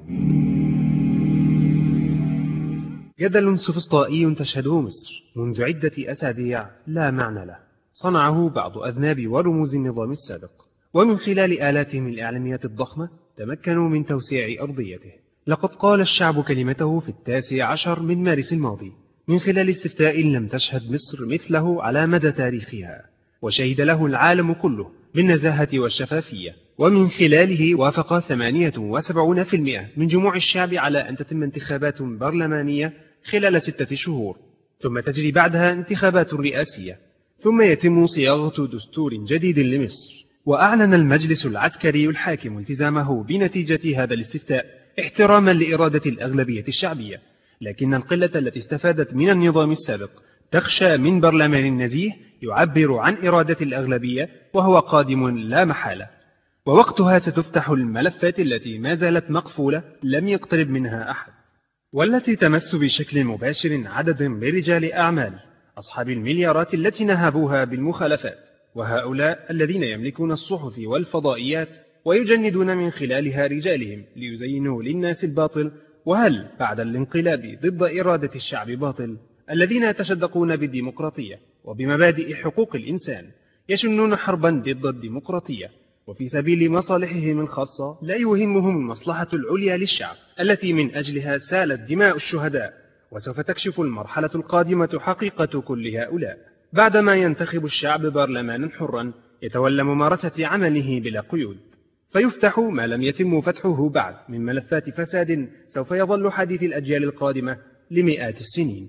جدل سفسطائي تشهده مصر منذ عدة أسابيع لا معنى له صنعه بعض أذناب ورموز النظام السابق ومن خلال آلاتهم الإعلامية الضخمة تمكنوا من توسيع أرضيته لقد قال الشعب كلمته في التاسع عشر من مارس الماضي من خلال استفتاء لم تشهد مصر مثله على مدى تاريخها وشهد له العالم كله بالنزاهة والشفافية ومن خلاله وافق 78% من جموع الشعب على أن تتم انتخابات برلمانية خلال ستة شهور ثم تجري بعدها انتخابات رئاسية ثم يتم صياغة دستور جديد لمصر وأعلن المجلس العسكري الحاكم التزامه بنتيجة هذا الاستفتاء احتراما لإرادة الأغلبية الشعبية لكن القلة التي استفادت من النظام السابق تخشى من برلمان نزيه يعبر عن إرادة الأغلبية وهو قادم لا محالة ووقتها ستفتح الملفات التي ما زالت مقفولة لم يقترب منها أحد والتي تمس بشكل مباشر عدد من رجال أعمال أصحاب المليارات التي نهبوها بالمخالفات وهؤلاء الذين يملكون الصحف والفضائيات ويجندون من خلالها رجالهم ليزينوا للناس الباطل وهل بعد الانقلاب ضد إرادة الشعب باطل الذين يتشدقون بالديمقراطية وبمبادئ حقوق الإنسان يشنون حربا ضد الديمقراطية وفي سبيل مصالحهم الخاصة لا يهمهم المصلحة العليا للشعب التي من أجلها سالت دماء الشهداء وسوف تكشف المرحلة القادمة حقيقة كل هؤلاء بعدما ينتخب الشعب برلمانا حرا يتولى ممارسة عمله بلا قيود فيفتح ما لم يتم فتحه بعد من ملفات فساد سوف يظل حديث الأجيال القادمة لمئات السنين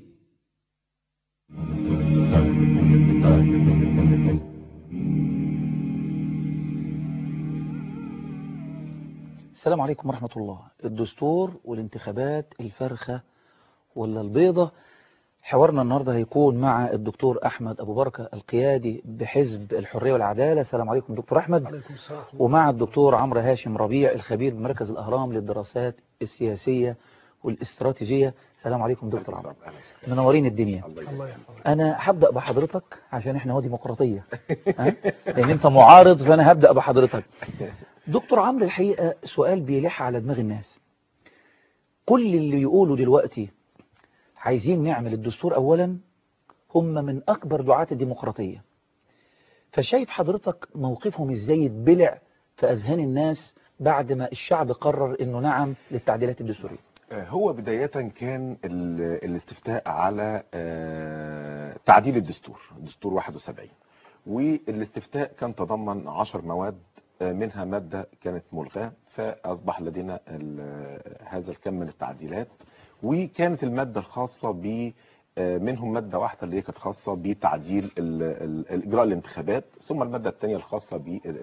السلام عليكم ورحمة الله الدستور والانتخابات الفرخة ولا البيضة حوارنا النهاردة هيكون مع الدكتور أحمد أبو بركة القيادي بحزب الحرية والعدالة السلام عليكم دكتور أحمد عليكم السلام ومع الدكتور عمرو هاشم ربيع الخبير بمركز الأهرام للدراسات السياسية والاستراتيجية السلام عليكم دكتور عمرو منورين الدنيا الله يحفظك أنا هبدأ بحضرتك عشان إحنا هو ديمقراطية ها؟ لأن أنت معارض فأنا هبدأ بحضرتك دكتور عمرو الحقيقة سؤال بيلح على دماغ الناس كل اللي يقولوا دلوقتي عايزين نعمل الدستور أولا هم من أكبر دعاة الديمقراطية فشايف حضرتك موقفهم إزاي يتبلع في أذهان الناس بعد ما الشعب قرر إنه نعم للتعديلات الدستورية هو بداية كان ال- الاستفتاء على آه، تعديل الدستور دستور 71 والاستفتاء كان تضمن 10 مواد آه، منها مادة كانت ملغاة فأصبح لدينا ال- هذا الكم من التعديلات وكانت المادة الخاصة ب آه، منهم مادة واحدة اللي هي كانت خاصة بتعديل ال- ال- الإجراء الانتخابات ثم المادة الثانية الخاصة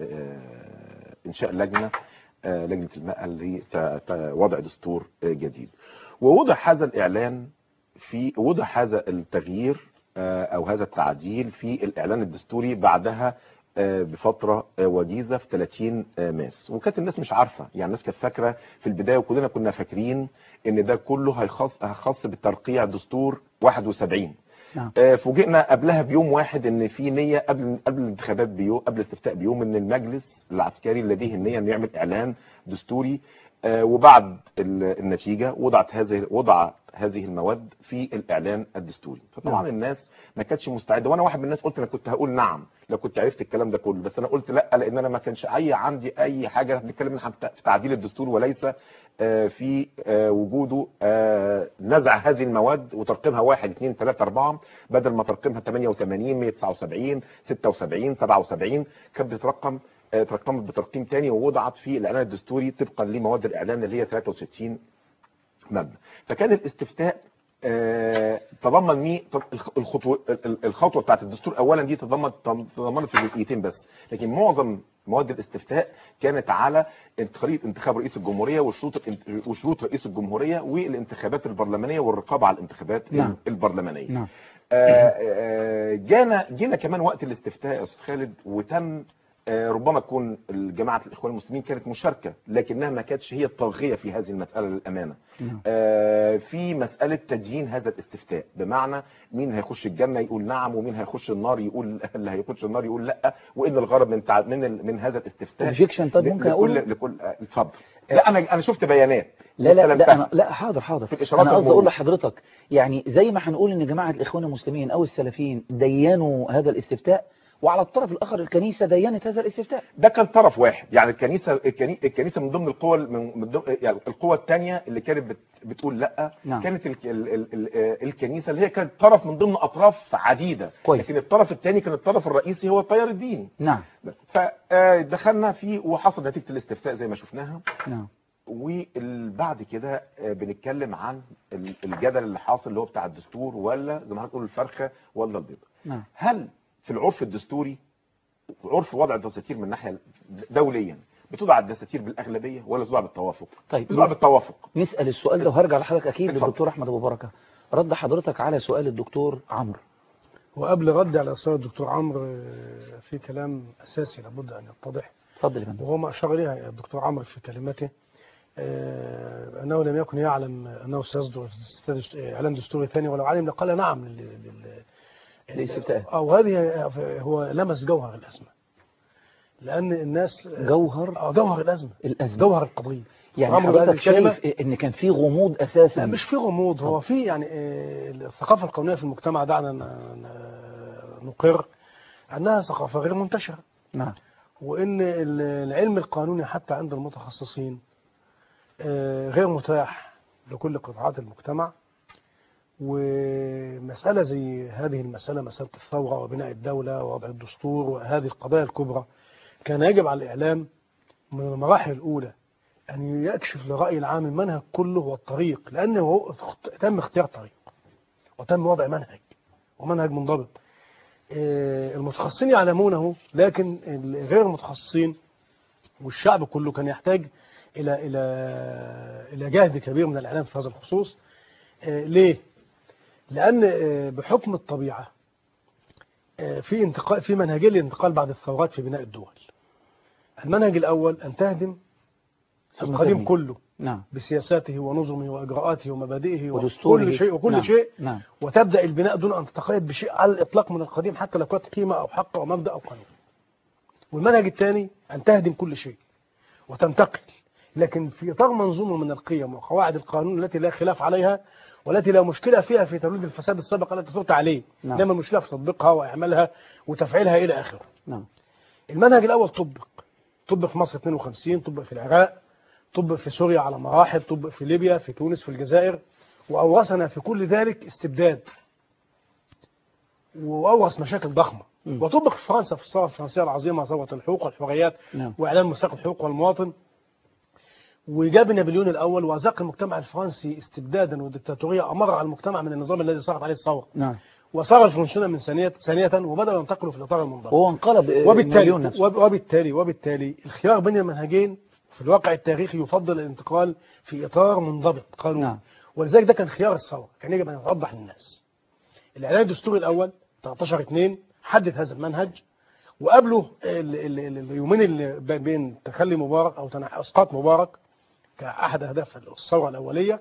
بإنشاء لجنة آه، لجنة الماء اللي هي ت- ت- وضع دستور آه، جديد ووضع هذا الإعلان في وضع هذا التغيير آه، أو هذا التعديل في الإعلان الدستوري بعدها آه، بفترة آه، وجيزة في 30 آه، مارس وكانت الناس مش عارفة يعني الناس كانت فاكرة في البداية وكلنا كنا فاكرين ان ده كله هيخص هيخص بترقيع دستور 71 نعم. آه، فوجئنا قبلها بيوم واحد ان في نيه قبل قبل الانتخابات بيوم قبل الاستفتاء بيوم ان المجلس العسكري لديه النيه انه يعمل اعلان دستوري آه، وبعد ال- النتيجه وضعت هذه وضع هذه المواد في الاعلان الدستوري فطبعا نعم. الناس ما كانتش مستعده وانا واحد من الناس قلت انا كنت هقول نعم لو كنت عرفت الكلام ده كله بس انا قلت لا لان انا ما كانش اي عندي اي حاجه بنتكلم عن في تعديل الدستور وليس آه، في آه، وجوده آه، نزع هذه المواد وترقيمها 1 2 3 4 بدل ما ترقيمها 88 179 76 77 كانت بترقم آه، ترقمت بترقيم تاني ووضعت في الاعلان الدستوري طبقا لمواد الاعلان اللي هي 63 مبنى فكان الاستفتاء آه، تضمن مي الخطوه الخطوه بتاعت الدستور اولا دي تضمن تضمنت في جزئيتين بس لكن معظم مواد الاستفتاء كانت على طريقه انتخاب رئيس الجمهوريه وشروط الانت- وشروط رئيس الجمهوريه والانتخابات البرلمانيه والرقابه على الانتخابات نعم. البرلمانيه نعم آه، آه، جانا جينا كمان وقت الاستفتاء يا استاذ خالد وتم آه، ربما تكون جماعه الاخوان المسلمين كانت مشاركه لكنها ما كانتش هي الطاغيه في هذه المساله للامانه نعم. آه، في مساله تدين هذا الاستفتاء بمعنى مين هيخش الجنه يقول نعم ومين هيخش النار يقول اللي هيخش النار يقول لا وان الغرض من تع... من ال... من هذا الاستفتاء objection طب ل- ممكن لكل أقول لكل آه، اتفضل لا انا انا شفت بيانات لا لا لا استلمتها. أنا لا حاضر حاضر في الإشارات انا قصدي اقول الموجودة. لحضرتك يعني زي ما هنقول ان جماعه الاخوان المسلمين او السلفيين دينوا هذا الاستفتاء وعلى الطرف الاخر الكنيسه دينت هذا الاستفتاء ده كان طرف واحد يعني الكنيسه الكني- الكنيسه من ضمن القوى من من ضمن يعني القوى الثانيه اللي كانت بت بتقول لا نعم. كانت ال ال ال ال الكنيسه اللي هي كانت طرف من ضمن اطراف عديده كويس. لكن الطرف الثاني كان الطرف الرئيسي هو التيار الديني نعم فدخلنا فيه وحصل نتيجه الاستفتاء زي ما شفناها نعم وبعد كده آه، بنتكلم عن ال- الجدل اللي حاصل اللي هو بتاع الدستور ولا زي ما هنقول الفرخه ولا البيضه نعم هل في العرف الدستوري عرف وضع الدساتير من ناحيه دوليا بتوضع الدساتير بالاغلبيه ولا توضع بالتوافق طيب بتوضع بالتوافق نسال السؤال ده وهرجع لحضرتك اكيد اتفضل. للدكتور احمد ابو بركه رد حضرتك على سؤال الدكتور عمرو وقبل ردي على سؤال الدكتور عمرو آه، في كلام اساسي لابد ان يتضح اتفضل يا فندم وهو ما اشار اليها الدكتور عمرو في كلمته آه، انه لم يكن يعلم انه سيصدر استفتاء- اعلان دستوري ثاني ولو علم لقال نعم لل- لل- للاستفتاء. او هذه هو لمس جوهر الازمه لان الناس جوهر آه، جوهر الازمه الازمه جوهر القضيه يعني عمرو قال حضرتك الكلمة- شايف ان كان في غموض اساسا لا مش في غموض هو في يعني آه، الثقافه القوميه في المجتمع دعنا ن- ن- نقر انها ثقافه غير منتشره نعم وان ال- العلم القانوني حتى عند المتخصصين آه، غير متاح لكل قطاعات المجتمع ومسألة زي هذه المسألة مسألة الثورة وبناء الدولة ووضع الدستور وهذه القضايا الكبرى كان يجب على الإعلام من المراحل الأولى أن يكشف للرأي العام المنهج كله والطريق لأنه هو اخت- تم اختيار طريق وتم وضع منهج ومنهج منضبط آه، المتخصصين يعلمونه لكن ال- غير المتخصصين والشعب كله كان يحتاج الى الى الى جهد كبير من الاعلام في هذا الخصوص آه، ليه لان آه، بحكم الطبيعه آه، في انتقال في منهجين للانتقال بعد الثورات في بناء الدول المنهج الاول ان تهدم ثم القديم تبني. كله نعم بسياساته ونظمه واجراءاته ومبادئه ودستوره وكل شيء وكل نعم. شيء نعم وتبدا البناء دون ان تتقيد بشيء على الاطلاق من القديم حتى لو كانت قيمه او حق او مبدا او قانون. والمنهج الثاني ان تهدم كل شيء وتنتقل لكن في اطار منظومه من القيم وقواعد القانون التي لا خلاف عليها والتي لا مشكله فيها في توليد الفساد السابق التي تثبت عليه نعم. انما المشكله في تطبيقها واعمالها وتفعيلها الى اخره. نعم المنهج الاول طبق طبق في مصر 52 طبق في العراق طبق في سوريا على مراحل طبق في ليبيا في تونس في الجزائر واورثنا في كل ذلك استبداد واورث مشاكل ضخمه مم. وطبق في فرنسا في الثوره الفرنسيه العظيمه ثوره الحقوق والحريات نعم واعلان ميثاق الحقوق والمواطن وجاب نابليون الاول واذاق المجتمع الفرنسي استبدادا وديكتاتوريه امر على المجتمع من النظام الذي صارت عليه الثوره نعم وصار الفرنسيون من ثانيه ثانيه وبداوا ينتقلوا في الاطار المنضبط وهو انقلب آه، وبالتالي نابليون نفسه وب- وبالتالي وبالتالي الخيار بين المنهجين في الواقع التاريخي يفضل الانتقال في اطار منضبط قانوني نعم. ولذلك ده كان خيار الثوره كان يجب ان يوضح للناس الاعلان الدستوري الاول 13 2 حدد هذا المنهج وقبله ال- ال- ال- اليومين اللي ب- بين تخلي مبارك او تنح- اسقاط مبارك كاحد اهداف الثوره الاوليه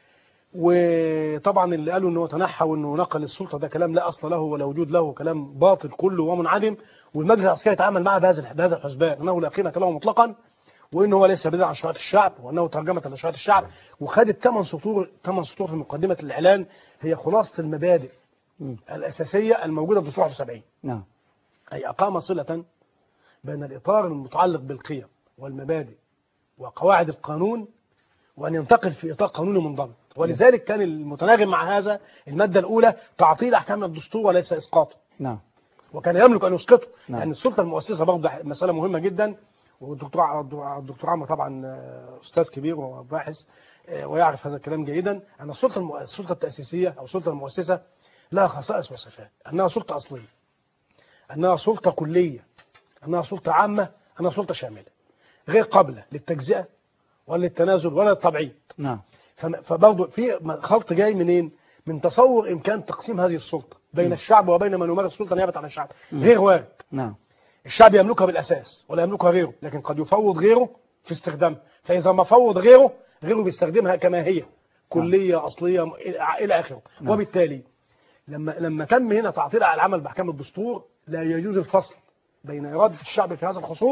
وطبعا اللي قالوا انه تنحى وانه نقل السلطه ده كلام لا اصل له ولا وجود له كلام باطل كله ومنعدم والمجلس العسكري يتعامل معه بهذا بهذا الحسبان انه لا قيمه له مطلقا وانه هو ليس بدعا عن شرائط الشعب وانه ترجمه لشرائط الشعب وخدت ثمان سطور ثمان سطور في مقدمه الاعلان هي خلاصه المبادئ مم. الاساسيه الموجوده في دستور 71 نعم أي أقام صلة بين الإطار المتعلق بالقيم والمبادئ وقواعد القانون وأن ينتقل في إطار قانوني منضبط ولذلك كان المتناغم مع هذا المادة الأولى تعطيل أحكام الدستور وليس إسقاطه نعم وكان يملك أن يسقطه نعم. لأن السلطة المؤسسة برضه مسألة مهمة جدا والدكتور ع- الدكتور عمرو طبعا آه، أستاذ كبير وباحث آه، ويعرف هذا الكلام جيدا أن السلطة الم- السلطة التأسيسية أو السلطة المؤسسة لها خصائص وصفات أنها سلطة أصلية أنها سلطة كلية أنها سلطة عامة أنها سلطة شاملة غير قابلة للتجزئة ولا للتنازل ولا للتبعيض نعم فم- فبرضه في خلط جاي منين؟ من تصور إمكان تقسيم هذه السلطة بين الشعب وبين من يمارس السلطة نيابة عن الشعب غير وارد نعم الشعب يملكها بالأساس ولا يملكها غيره لكن قد يفوض غيره في استخدامها فإذا ما فوض غيره غيره بيستخدمها كما هي كلية أصلية م- إلى إلى آخره نعم. وبالتالي لما لما تم هنا تعطيل على العمل بأحكام الدستور لا يجوز الفصل بين إرادة الشعب في هذا الخصوص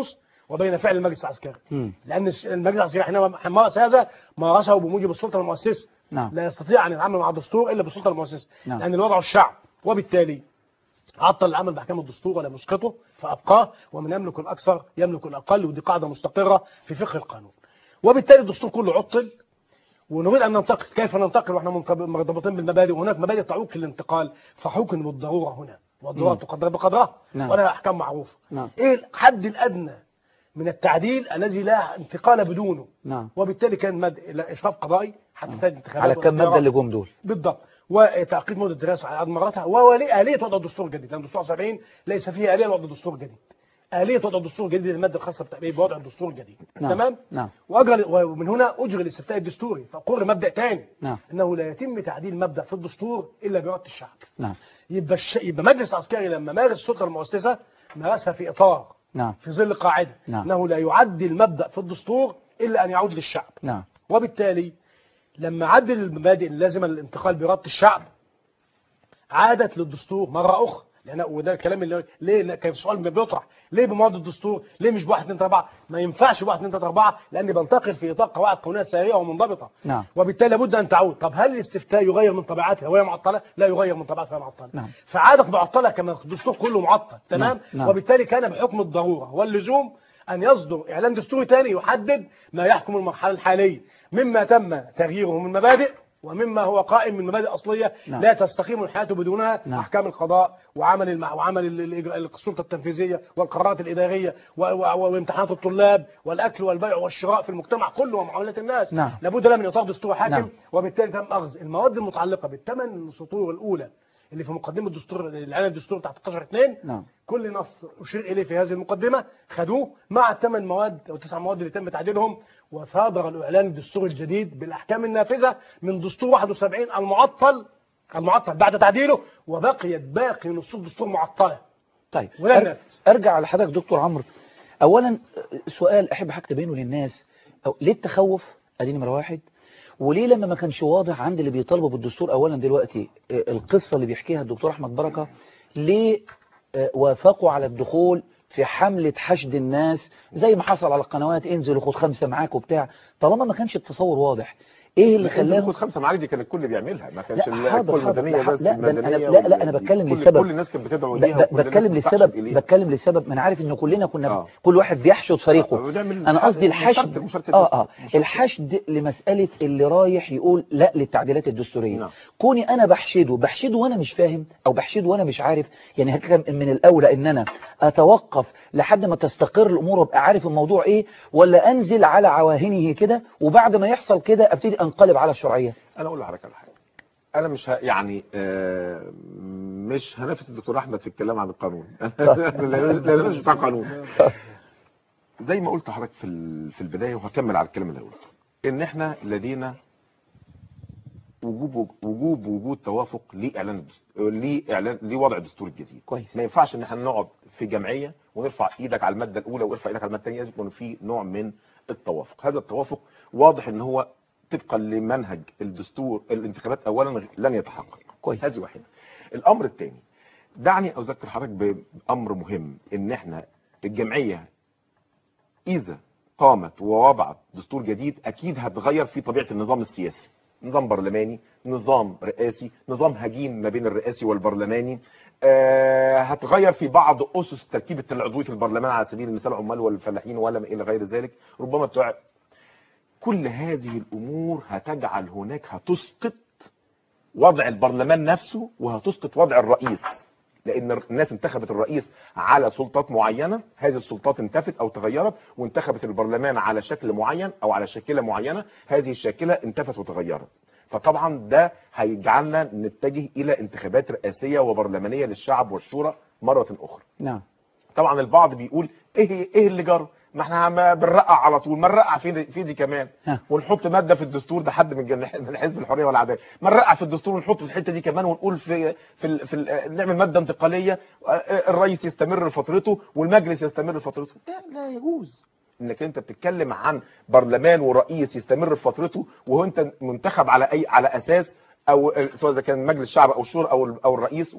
وبين فعل المجلس العسكري مم. لان الش- المجلس العسكري حينما مارس هذا مارسه بموجب السلطه المؤسسه نعم لا يستطيع ان يتعامل مع الدستور الا بالسلطه المؤسسه نعم. لان الوضع الشعب وبالتالي عطل العمل باحكام الدستور ولم يسقطه فابقاه ومن يملك الاكثر يملك الاقل ودي قاعده مستقره في فقه القانون وبالتالي الدستور كله عطل ونريد ان ننتقل كيف ننتقل واحنا منطب- مرتبطين بالمبادئ وهناك مبادئ تعوق الانتقال فحكم بالضروره هنا والضروره مم. تقدر بقدرها نعم. ولها احكام معروفه نعم ايه الحد الادنى من التعديل الذي لا انتقال بدونه نعم وبالتالي كان مد الى اشراف قضائي حتى تنتهي الانتخابات على كم مادة والاختيارات. اللي جم دول بالضبط وتعقيد مده الدراسه على عدد مراتها واليه وضع دستور جديد لان دستور 70 ليس فيه اليه لوضع دستور جديد اليه وضع دستور جديد الماده الخاصه بتأبيه بوضع الدستور الجديد نعم. تمام نعم واجرى ومن هنا اجري الاستفتاء الدستوري فقر مبدا ثاني نعم انه لا يتم تعديل مبدا في الدستور الا باراده الشعب نعم يبقى الش... يبقى مجلس عسكري لما مارس السلطه المؤسسه مارسها في اطار نعم في ظل قاعده نعم. انه لا يعدل مبدا في الدستور الا ان يعود للشعب نعم وبالتالي لما عدل المبادئ اللازمه للانتقال باراده الشعب عادت للدستور مره اخرى لان وده الكلام اللي ليه لأن كان سؤال بيطرح ليه بمواد الدستور ليه مش بواحد 2 3 4 ما ينفعش بواحد 2 3 4 لان بنتقل في اطار قواعد قانونيه ساريه ومنضبطه نعم. وبالتالي لابد ان تعود طب هل الاستفتاء يغير من طبيعتها وهي معطله لا يغير من طبيعتها وهي معطله نعم. فعادت معطله كما الدستور كله معطل تمام نعم. نعم. وبالتالي كان بحكم الضروره واللزوم ان يصدر اعلان دستوري ثاني يحدد ما يحكم المرحله الحاليه مما تم تغييره من مبادئ ومما هو قائم من مبادئ اصليه نعم. لا تستقيم الحياه بدونها نعم. احكام القضاء وعمل المع... وعمل ال- ال- السلطه التنفيذيه والقرارات الاداريه و... و... وامتحانات الطلاب والاكل والبيع والشراء في المجتمع كله ومعاملات الناس نعم. لابد لها من اطار دستوري حاكم نعم. وبالتالي تم اخذ المواد المتعلقه بالثمان سطور الاولى اللي في مقدمه الدستور الاعلان الدستوري بتاع 13 2 نعم كل نص أشير إليه في هذه المقدمة خدوه مع الثمان مواد أو تسع مواد اللي تم تعديلهم وصادر الإعلان الدستوري الجديد بالأحكام النافذة من دستور 71 المعطل المعطل بعد تعديله وبقيت باقي نصوص الدستور معطلة طيب ولا أر- النفس. ارجع على حضرتك دكتور عمرو اولا سؤال احب حضرتك تبينه للناس أو ليه التخوف ادي نمره واحد وليه لما ما كانش واضح عند اللي بيطالبوا بالدستور اولا دلوقتي آه، القصه اللي بيحكيها الدكتور احمد بركه ليه آه، وافقوا على الدخول في حملة حشد الناس زي ما حصل على القنوات انزلوا خد خمسة معاك وبتاع طالما ما كانش التصور واضح ايه اللي خلاهم خد خمسه معالي دي كان الكل بيعملها ما كانش لا، حاضر، القوى حاضر. المدنيه لا، بس لا، ده أنا- المدنيه لا، لا، أنا وال- بتكلم كل- للسبب. كل الناس كانت بتدعو ب- ليها ب- وكل بتكلم الناس للسبب بتحشد إليها. بتكلم للسبب ما انا عارف ان كلنا كنا آه. كل واحد بيحشد فريقه آه، وده من انا قصدي مشاركة- الحشد مشاركة اه بس. اه مشاركة. الحشد لمساله اللي رايح يقول لا للتعديلات الدستوريه نعم. كوني انا بحشده بحشده وانا مش فاهم او بحشده وانا مش عارف يعني هل كان من الاولى ان انا اتوقف لحد ما تستقر الامور وابقى عارف الموضوع ايه ولا انزل على عواهنه كده وبعد ما يحصل كده ابتدي انقلب على الشرعيه انا اقول لحضرتك على حاجه انا مش ه... يعني آه مش هنافس الدكتور احمد في الكلام عن القانون لان أنا مش بتاع قانون زي ما قلت لحضرتك في ال- في البدايه وهكمل على الكلام اللي قلته ان احنا لدينا وجوب وجوب وجود توافق لاعلان الدستور لاعلان لوضع الدستور الجديد كويس ما ينفعش ان احنا نقعد في جمعيه ونرفع ايدك على الماده الاولى وارفع ايدك على الماده الثانيه لازم يكون في نوع من التوافق هذا التوافق واضح ان هو طبقا لمنهج الدستور الانتخابات اولا لن يتحقق كويس هذه واحده الامر الثاني دعني اذكر حضرتك بامر مهم ان احنا الجمعيه اذا قامت ووضعت دستور جديد اكيد هتغير في طبيعه النظام السياسي نظام برلماني نظام رئاسي نظام هجين ما بين الرئاسي والبرلماني آه هتغير في بعض اسس تركيبه العضويه البرلمان على سبيل المثال العمال والفلاحين ولا الى غير ذلك ربما بتوع كل هذه الامور هتجعل هناك هتسقط وضع البرلمان نفسه وهتسقط وضع الرئيس لان الناس انتخبت الرئيس على سلطات معينه هذه السلطات انتفت او تغيرت وانتخبت البرلمان على شكل معين او على شاكله معينه هذه الشاكله انتفت وتغيرت فطبعا ده هيجعلنا نتجه الى انتخابات رئاسيه وبرلمانيه للشعب والشورى مره اخرى نعم طبعا البعض بيقول ايه ايه اللي جرى ما احنا عم بنرقع على طول ما نرقع في دي, في دي كمان ها. ونحط ماده في الدستور ده حد من جن- من حزب الحريه والعداله ما نرقع في الدستور ونحط في الحته دي كمان ونقول في في ال في ال نعمل ماده انتقاليه آه، الرئيس يستمر فترته والمجلس يستمر فترته ده لا يجوز انك انت بتتكلم عن برلمان ورئيس يستمر في فترته وهو انت منتخب على اي على اساس او سواء اذا كان مجلس الشعب او الشورى او او الرئيس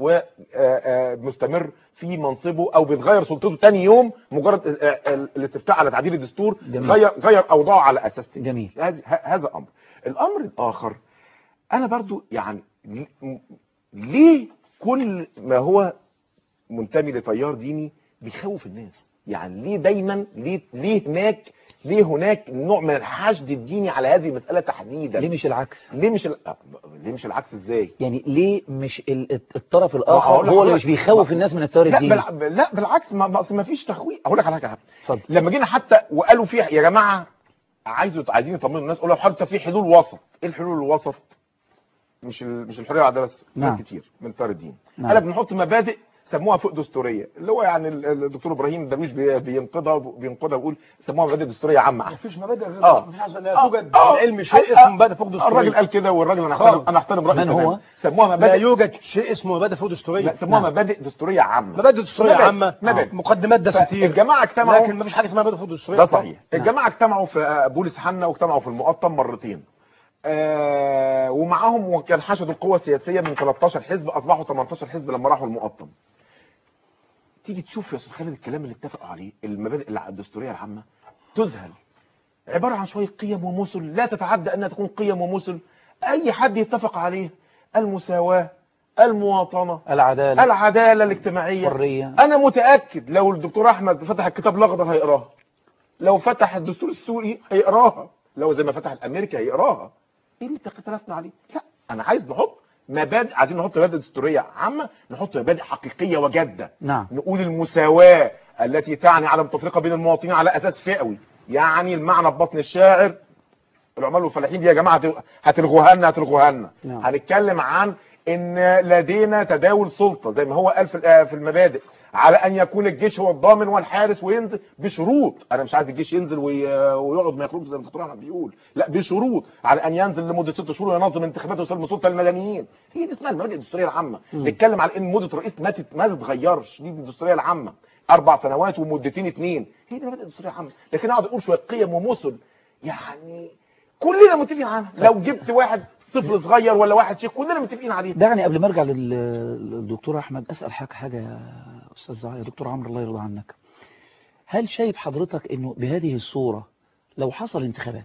ومستمر في منصبه او بيتغير سلطته تاني يوم مجرد آه، آه، الاستفتاء على تعديل الدستور جميل. غير غير اوضاعه على اساس تاني. جميل هذا هذا امر الامر الاخر انا برضو يعني ل- ليه كل ما هو منتمي لتيار ديني بيخوف الناس يعني ليه دايما ليه ليه هناك ليه هناك نوع من الحشد الديني على هذه المساله تحديدا ليه مش العكس ليه مش ال... آه، ليه مش العكس ازاي يعني ليه مش ال- الطرف هقول الاخر هو اللي لحضرتك- مش بيخوف ما- الناس من التيار لا الديني بالع... لا بالعكس ما ما- أصل ما فيش تخويف اقول لك على حاجه اتفضل لما جينا حتى وقالوا فيها يا جماعه عايزوا عايزين يطمنوا الناس قولوا حتى في حلول وسط ايه الحلول الوسط مش ال... مش الحريه والعداله بس نعم. ناس كتير من تيار الدين نعم. قال لك نحط مبادئ سموها فوق دستوريه اللي هو يعني ال- الدكتور ابراهيم درويش بي- بينقضها بينقضها ويقول سموها مبادئ دستوريه عامه احسن مفيش مبادئ غير آه. مفيش حاجه لا آه. توجد آه. العلم شيء آه. اسمه مبادئ فوق دستوريه الراجل قال كده والراجل انا احترم خالص. انا احترم رايه من هو؟ تمام. سموها لا مبادئ يوجد شيء اسمه مبادئ فوق دستوريه لا سموها نعم. مبادئ دستوريه عامه مبادئ دستوريه مبادئ. عامه مبادئ. مقدمات دساتير الجماعه اجتمعوا لكن مفيش حاجه اسمها مبادئ فوق دستوريه ده صحيح الجماعه اجتمعوا في بوليس حنا واجتمعوا في المقطم مرتين آه ومعاهم وكان حشدوا القوى السياسيه من 13 حزب اصبحوا 18 حزب لما راحوا المقطم تيجي تشوف يا استاذ خالد الكلام اللي اتفقوا عليه المبادئ الع- الدستوريه العامه تذهل عباره عن شويه قيم ومثل لا تتعدى انها تكون قيم ومثل اي حد يتفق عليه المساواه المواطنه العداله العداله الاجتماعيه الحريه انا متاكد لو الدكتور احمد فتح الكتاب الاخضر هيقراها لو فتح الدستور السوري هيقراها لو زي ما فتح الامريكي هيقراها ايه اللي اختلفنا عليه لا انا عايز نحط مبادئ عايزين نحط مبادئ دستوريه عامه نحط مبادئ حقيقيه وجاده نعم نقول المساواه التي تعني عدم التفرقه بين المواطنين على اساس فئوي يعني المعنى في بطن الشاعر العمال والفلاحين دي يا جماعه هت- هتلغوها لنا هتلغوها لنا نعم. هنتكلم عن ان لدينا تداول سلطه زي ما هو قال في ال- في المبادئ على ان يكون الجيش هو الضامن والحارس وينزل بشروط انا مش عايز الجيش ينزل وي- ويقعد ما يخرجش زي ما الدكتور احمد بيقول لا بشروط على ان ينزل لمده ست شهور وينظم انتخابات ويسلم سلطه للمدنيين هي دي اسمها المبادئ الدستوريه العامه مم. نتكلم على ان مده رئيس ما تت- ما تتغيرش دي الدستوريه العامه اربع سنوات ومدتين اتنين هي دي المبادئ الدستوريه العامه لكن اقعد اقول شويه قيم ومثل يعني كلنا متفقين عنها لو جبت واحد طفل صغير ولا واحد شيخ كلنا متفقين عليه دعني قبل ما ارجع لل- للدكتور احمد اسال حاجه حاجه يا استاذ زع- يا دكتور عمرو الله يرضى عنك هل شايف حضرتك انه بهذه الصوره لو حصل انتخابات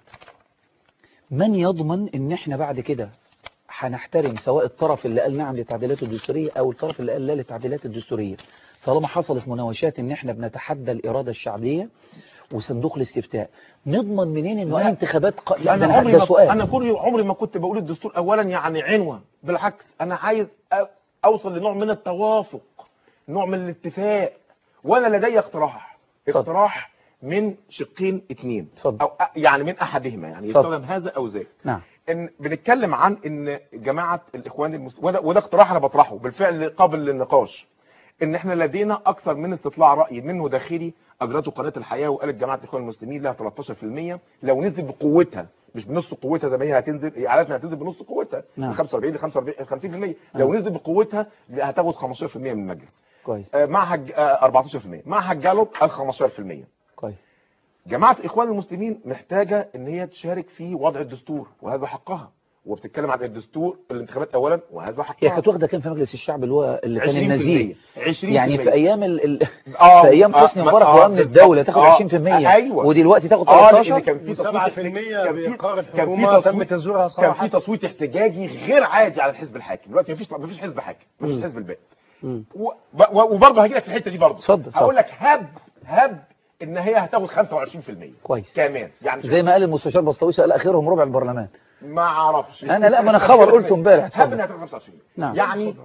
من يضمن ان احنا بعد كده هنحترم سواء الطرف اللي قال نعم للتعديلات الدستوريه او الطرف اللي قال لا للتعديلات الدستوريه طالما حصلت مناوشات ان احنا بنتحدى الاراده الشعبيه وصندوق الاستفتاء نضمن منين انه لا. اي انتخابات ق... لا انا ده عمري ده ما سؤال انا كل عمري ما كنت بقول الدستور اولا يعني عنوه بالعكس انا عايز أ- اوصل لنوع من التوافق نوع من الاتفاق وانا لدي اقتراح اتفضل. اقتراح من شقين اتنين اتفضل. او أ- يعني من احدهما يعني اتفضل. يستخدم هذا او ذاك نعم ان بنتكلم عن ان جماعه الاخوان المسلمين وده, وده اقتراح انا بطرحه بالفعل قابل للنقاش ان احنا لدينا اكثر من استطلاع راي منه داخلي اجرته قناه الحياه وقالت جماعه الاخوان المسلمين لها 13% لو نزل بقوتها مش بنص قوتها زي ما هي هتنزل هي عادة هتنزل بنص قوتها نعم. من 45 ل 45 50% لو نزل بقوتها هتاخد 15% من المجلس كويس آه، معها ج- آه، 14% معها جالوب قال 15% كويس جماعه الاخوان المسلمين محتاجه ان هي تشارك في وضع الدستور وهذا حقها وبتتكلم عن الدستور الانتخابات اولا وهذا هي حقها كانت واخده كام في مجلس الشعب اللي هو اللي كان النزيه 20% يعني في ايام ال... ال... آه في ايام آه، حسني ما- مبارك آه، وامن بالظبط. الدوله تاخد آه، 20% ايوه ودلوقتي تاخد اه 13 لان كان في 7% تصويت كان في- بإقرار كان في الحكومة تم تصويت- تزويرها كان صراحة في تصويت احتجاجي غير عادي على الحزب الحاكم دلوقتي مفيش مفيش حزب حاكم مفيش مم. حزب الباقي مم. و- و- وبرضه هجي لك في الحته دي برضه اتفضل، اتفضل. هقول لك هب هب ان هي هتاخد 25% كويس كمان يعني زي ما قال المستشار بسطويسي قال اخرهم ربع البرلمان ما اعرفش أنا لا، ما أنا خبر قلته امبارح. هب انها هتاخد 25 نعم. يعني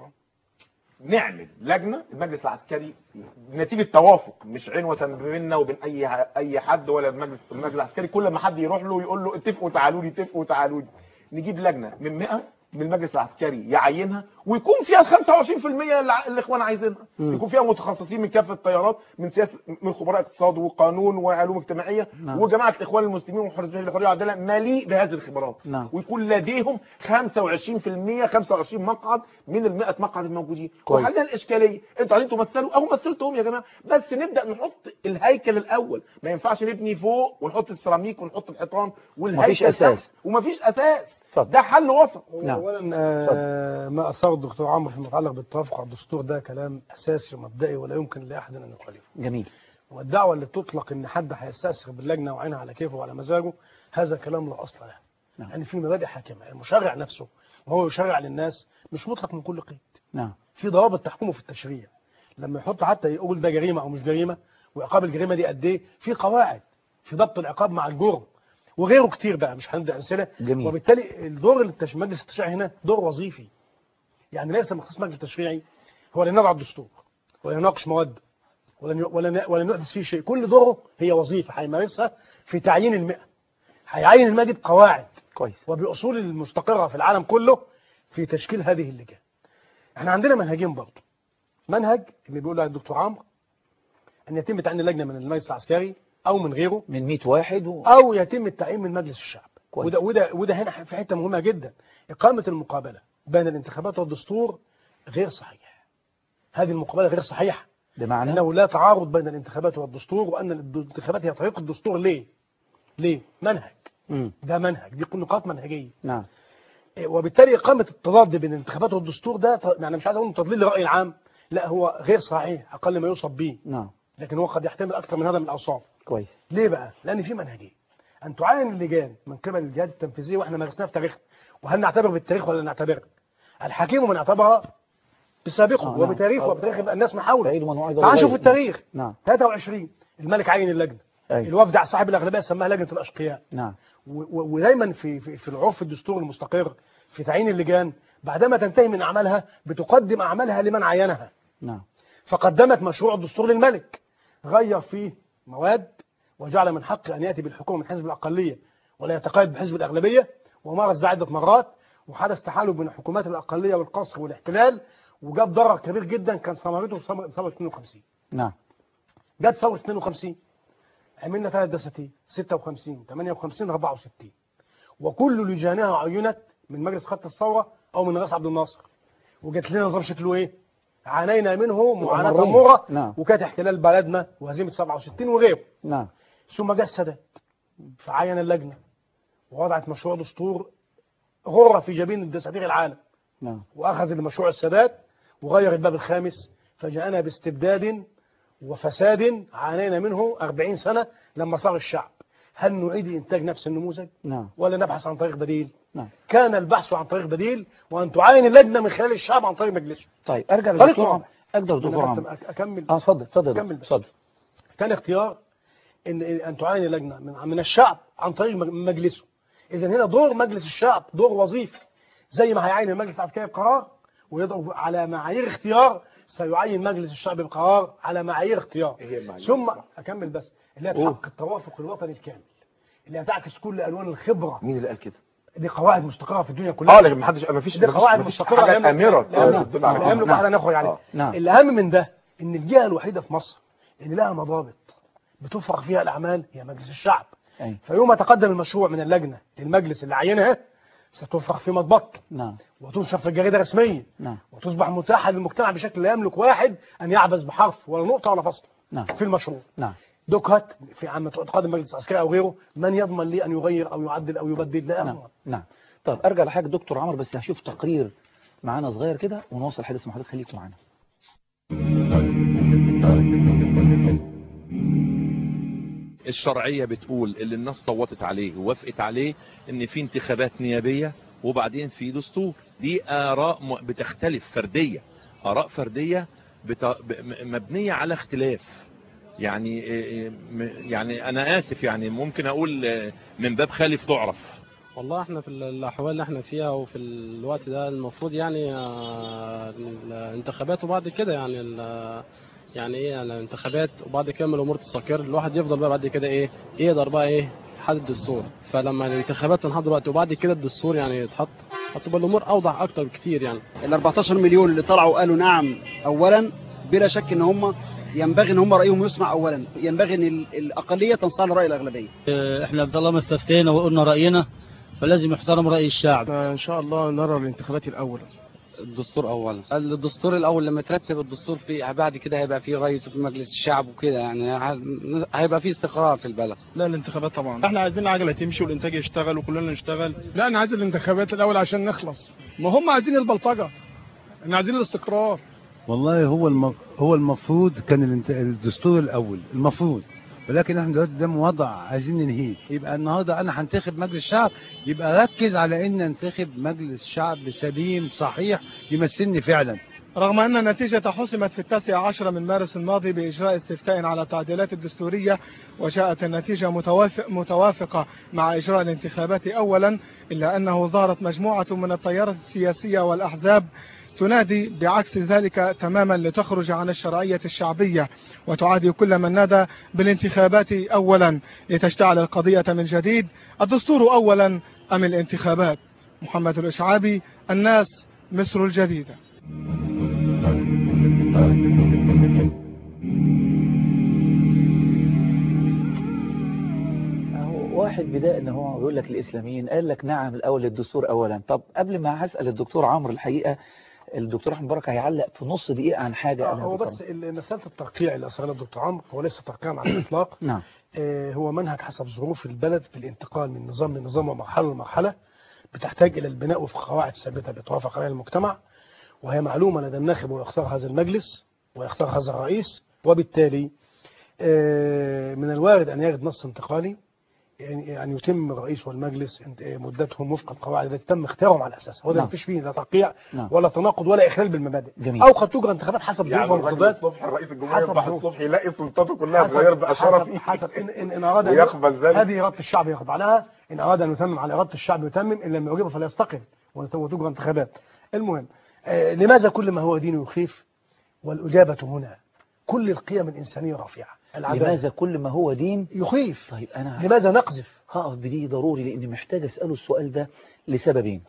نعمل لجنه المجلس العسكري نتيجه توافق مش عنوه بيننا وبين اي اي حد ولا المجلس المجلس العسكري كل ما حد يروح له يقول له اتفقوا تعالوا لي اتفقوا تعالوا لي نجيب لجنه من 100 من المجلس العسكري يعينها ويكون فيها ال 25% اللي ع- الاخوان عايزينها مم. يكون فيها متخصصين من كافه التيارات من سياسه من خبراء اقتصاد وقانون وعلوم اجتماعيه نعم. وجماعه الاخوان المسلمين وحريه الحريه والعداله مليء بهذه الخبرات نعم. ويكون لديهم 25% 25 مقعد من ال 100 مقعد الموجودين كويس. وحلنا الاشكاليه انتوا عايزين تمثلوا اهو مثلتهم يا جماعه بس نبدا نحط الهيكل الاول ما ينفعش نبني فوق ونحط السيراميك ونحط الحيطان والهيكل مفيش أساس. تحت، ومفيش اساس اتفضل. ده حل وسط نعم. اولا آه، ما اثار الدكتور عمرو فيما يتعلق بالتوافق على الدستور ده كلام اساسي ومبدئي ولا يمكن لاحد ان يخالفه جميل والدعوه اللي تطلق ان حد هيستأثر باللجنه وعينها على كيفه وعلى مزاجه هذا كلام لا اصل له نعم. يعني في مبادئ حاكمه المشرع نفسه وهو يشرع للناس مش مطلق من كل قيد نعم في ضوابط تحكمه في التشريع لما يحط حتى يقول ده جريمه او مش جريمه وعقاب الجريمه دي قد ايه في قواعد في ضبط العقاب مع الجرم وغيره كتير بقى مش هندي امثله جميل. وبالتالي الدور التش... مجلس التشريع هنا دور وظيفي يعني ليس مخصص مجلس التشريعي هو اللي ينظر الدستور ولا يناقش مواد ولا ي- ولا ن- ولا يحدث فيه شيء كل دوره هي وظيفه هيمارسها في تعيين المئه هيعين المجد قواعد كويس وبأصول المستقرة في العالم كله في تشكيل هذه اللجان احنا عندنا منهجين برضه منهج اللي بيقول الدكتور عمرو ان يتم تعيين اللجنه من المجلس العسكري او من غيره من 100 واحد و... او يتم التعيين من مجلس الشعب كويس. وده وده وده هنا في حته مهمه جدا اقامه المقابله بين الانتخابات والدستور غير صحيح هذه المقابله غير صحيحه بمعنى انه لا تعارض بين الانتخابات والدستور وان الانتخابات هي طريق الدستور ليه ليه منهج مم. ده منهج دي نقاط منهجيه نعم إيه، وبالتالي إقامة التضاد بين الانتخابات والدستور ده ط- يعني مش عايز أقول تضليل للرأي العام لا هو غير صحيح أقل ما يوصف به نعم لكن هو قد يحتمل أكثر من هذا من الأوصاف كويس ليه بقى؟ لأن في منهجية أن تعاين اللجان من قبل الجهات التنفيذية وإحنا مارسناها في تاريخنا وهل نعتبر بالتاريخ ولا نعتبرها؟ الحكيم من اعتبرها بسابقه آه، نعم. وبتاريخه آه. وبتاريخ الناس ما حوله سعيد ومنوع تعال نشوف التاريخ نعم 23 الملك عين اللجنة أيوة. الوفد صاحب الأغلبية سماها لجنة الأشقياء نعم و- و- ودايما في في, في العرف الدستور المستقر في تعيين اللجان بعدما تنتهي من اعمالها بتقدم اعمالها لمن عينها نعم فقدمت مشروع الدستور للملك غير فيه مواد وجعل من حقه ان ياتي بالحكومه من حزب الاقليه ولا يتقيد بحزب الاغلبيه ومارس ده عده مرات وحدث تحالف بين حكومات الاقليه والقصر والاحتلال وجاب ضرر كبير جدا كان ثمرته في ثمرة- ثوره 52 نعم جت ثوره 52 عملنا ثلاث دساتين 56 58 64 وكل لجانها عينت من مجلس خط الثوره او من رئيس عبد الناصر وجت لنا نظام شكله ايه؟ عانينا منه معاناه مرين. مره نعم. وكانت احتلال بلدنا وهزيمه 67 وغيره نعم ثم جه السادات فعين اللجنه ووضعت مشروع دستور غره في جبين الدساتير العالم نعم واخذ المشروع السادات وغير الباب الخامس فجاءنا باستبداد وفساد عانينا منه 40 سنه لما صار الشعب هل نعيد انتاج نفس النموذج نعم ولا نبحث عن طريق بديل نعم كان البحث عن طريق بديل وان تعاين اللجنه من خلال الشعب عن طريق مجلسه طيب ارجع طريق للدكتور عمر. عمرو اقدر دكتور أنا بس عمرو أك- اكمل اه اتفضل اتفضل كمل بس. اتفضل كان اختيار ان ان تعاين اللجنه من من الشعب عن طريق مج- مجلسه اذا هنا دور مجلس الشعب دور وظيفي زي ما هيعين المجلس العسكري بقرار ويضرب على معايير اختيار سيعين مجلس الشعب بقرار على معايير اختيار هي المعايير. ثم اكمل بس اللي هي قول. تحقق التوافق الوطني الكامل اللي هتعكس كل الوان الخبره مين اللي قال كده؟ دي قواعد مستقره في الدنيا كلها اه لكن ما حدش ما فيش دي قواعد ما فيش مستقره حاجه لا يملك- امره لا يملك- تدل على لا كده. يملك نعم. احد ان يخرج عليه آه. نعم. الاهم من ده ان الجهه الوحيده في مصر اللي لها مضابط بتفرغ فيها الاعمال هي مجلس الشعب أي. فيوم ما تقدم المشروع من اللجنه للمجلس اللي عينها ستفرغ في مضبطه نعم وتنشر في الجريده رسميا نعم وتصبح متاحه للمجتمع بشكل لا يملك واحد ان يعبث بحرف ولا نقطه ولا فصل نعم في المشروع نعم دكهت في عام تقدم مجلس عسكري او غيره من يضمن لي ان يغير او يعدل او يبدل لا نعم أضمن. نعم طب ارجع لحاجه دكتور عمرو بس هشوف تقرير معانا صغير كده ونوصل حديث مع حضرتك خليكم معانا الشرعية بتقول اللي الناس صوتت عليه ووافقت عليه ان في انتخابات نيابية وبعدين في دستور دي آراء م- بتختلف فردية آراء فردية بت... ب- م- مبنية على اختلاف يعني إيه- م- يعني أنا آسف يعني ممكن أقول آه، من باب خالف تعرف والله احنا في الاحوال اللي احنا فيها وفي الوقت ده المفروض يعني آه، الانتخابات وبعد كده يعني ال- يعني ايه يعني الانتخابات وبعد كده لما الامور تستقر الواحد يفضل بقى بعد كده ايه يقدر بقى ايه يحدد الدستور فلما الانتخابات تنحط دلوقتي وبعد كده الدستور يعني يتحط هتبقى الامور اوضح اكتر بكتير يعني ال 14 مليون اللي طلعوا قالوا نعم اولا بلا شك ان هم ينبغي ان هم رايهم يسمع اولا ينبغي ان ال- الاقليه تنصاع لراي الاغلبيه احنا طالما استفتينا وقلنا راينا فلازم يحترم راي الشعب ان شاء الله نرى الانتخابات الاول الدستور اولا الدستور الاول لما ترتب الدستور فيه بعد كده هيبقى فيه رئيس في مجلس الشعب وكده يعني ه- هيبقى فيه استقرار في البلد لا الانتخابات طبعا احنا عايزين العجله تمشي والانتاج يشتغل وكلنا نشتغل لا انا عايز الانتخابات الاول عشان نخلص ما هم عايزين البلطجه احنا عايزين الاستقرار والله هو الم... هو المفروض كان الانت... الدستور الاول المفروض ولكن احنا دلوقتي قدام وضع عايزين ننهيه يبقى النهارده انا هنتخب مجلس شعب يبقى ركز على ان انتخب مجلس شعب سليم صحيح يمثلني فعلا رغم أن النتيجة حسمت في التاسع عشر من مارس الماضي بإجراء استفتاء على التعديلات الدستورية وجاءت النتيجة متوافق متوافقة مع إجراء الانتخابات أولا إلا أنه ظهرت مجموعة من التيارات السياسية والأحزاب تنادي بعكس ذلك تماما لتخرج عن الشرعية الشعبية وتعادي كل من نادى بالانتخابات أولا لتشتعل القضية من جديد الدستور أولا أم الانتخابات محمد الإشعابي الناس مصر الجديدة هو واحد بداية ان هو بيقول لك الاسلاميين قال لك نعم الاول للدستور اولا طب قبل ما هسال الدكتور عمرو الحقيقه الدكتور احمد بركه هيعلق في نص دقيقه عن حاجه قالها هو الدكتور بس ال- مسألة الترقيع اللي أصلها الدكتور عمرو هو ليس ترقيعا على الإطلاق نعم آه، هو منهج حسب ظروف البلد في الانتقال من نظام لنظام ومرحلة لمرحلة بتحتاج إلى البناء وفق قواعد ثابتة بيتوافق عليها المجتمع وهي معلومة لدى الناخب ويختار هذا المجلس ويختار هذا الرئيس وبالتالي آه، من الوارد أن يجد نص انتقالي يعني أن يتم الرئيس والمجلس انت- آه، مدتهم وفق القواعد التي تم اختيارهم على أساسها وده نعم. ما فيش فيه لا ترقيع نعم. ولا تناقض ولا إخلال بالمبادئ جميل. أو قد تجرى انتخابات حسب ظروف يعني الراجل ومقتضيات الصبح رئيس الجمهورية حسب يصبح ظروف. الصبح يلاقي سلطاته كلها حسب- اتغير بقى حسب, شرفي حسب إن, إن, إن أراد أن- ويقبل ذلك. هذه إرادة الشعب يخضع لها إن أراد أن يتمم على إرادة الشعب يتمم إن لم يعجبه فليستقل وت- وتجرى انتخابات المهم آه لماذا كل ما هو دين يخيف والإجابة هنا كل القيم الإنسانية رافعة العدالة لماذا كل ما هو دين يخيف طيب انا لماذا نقذف هقف بدي ضروري لاني محتاج اساله السؤال ده لسببين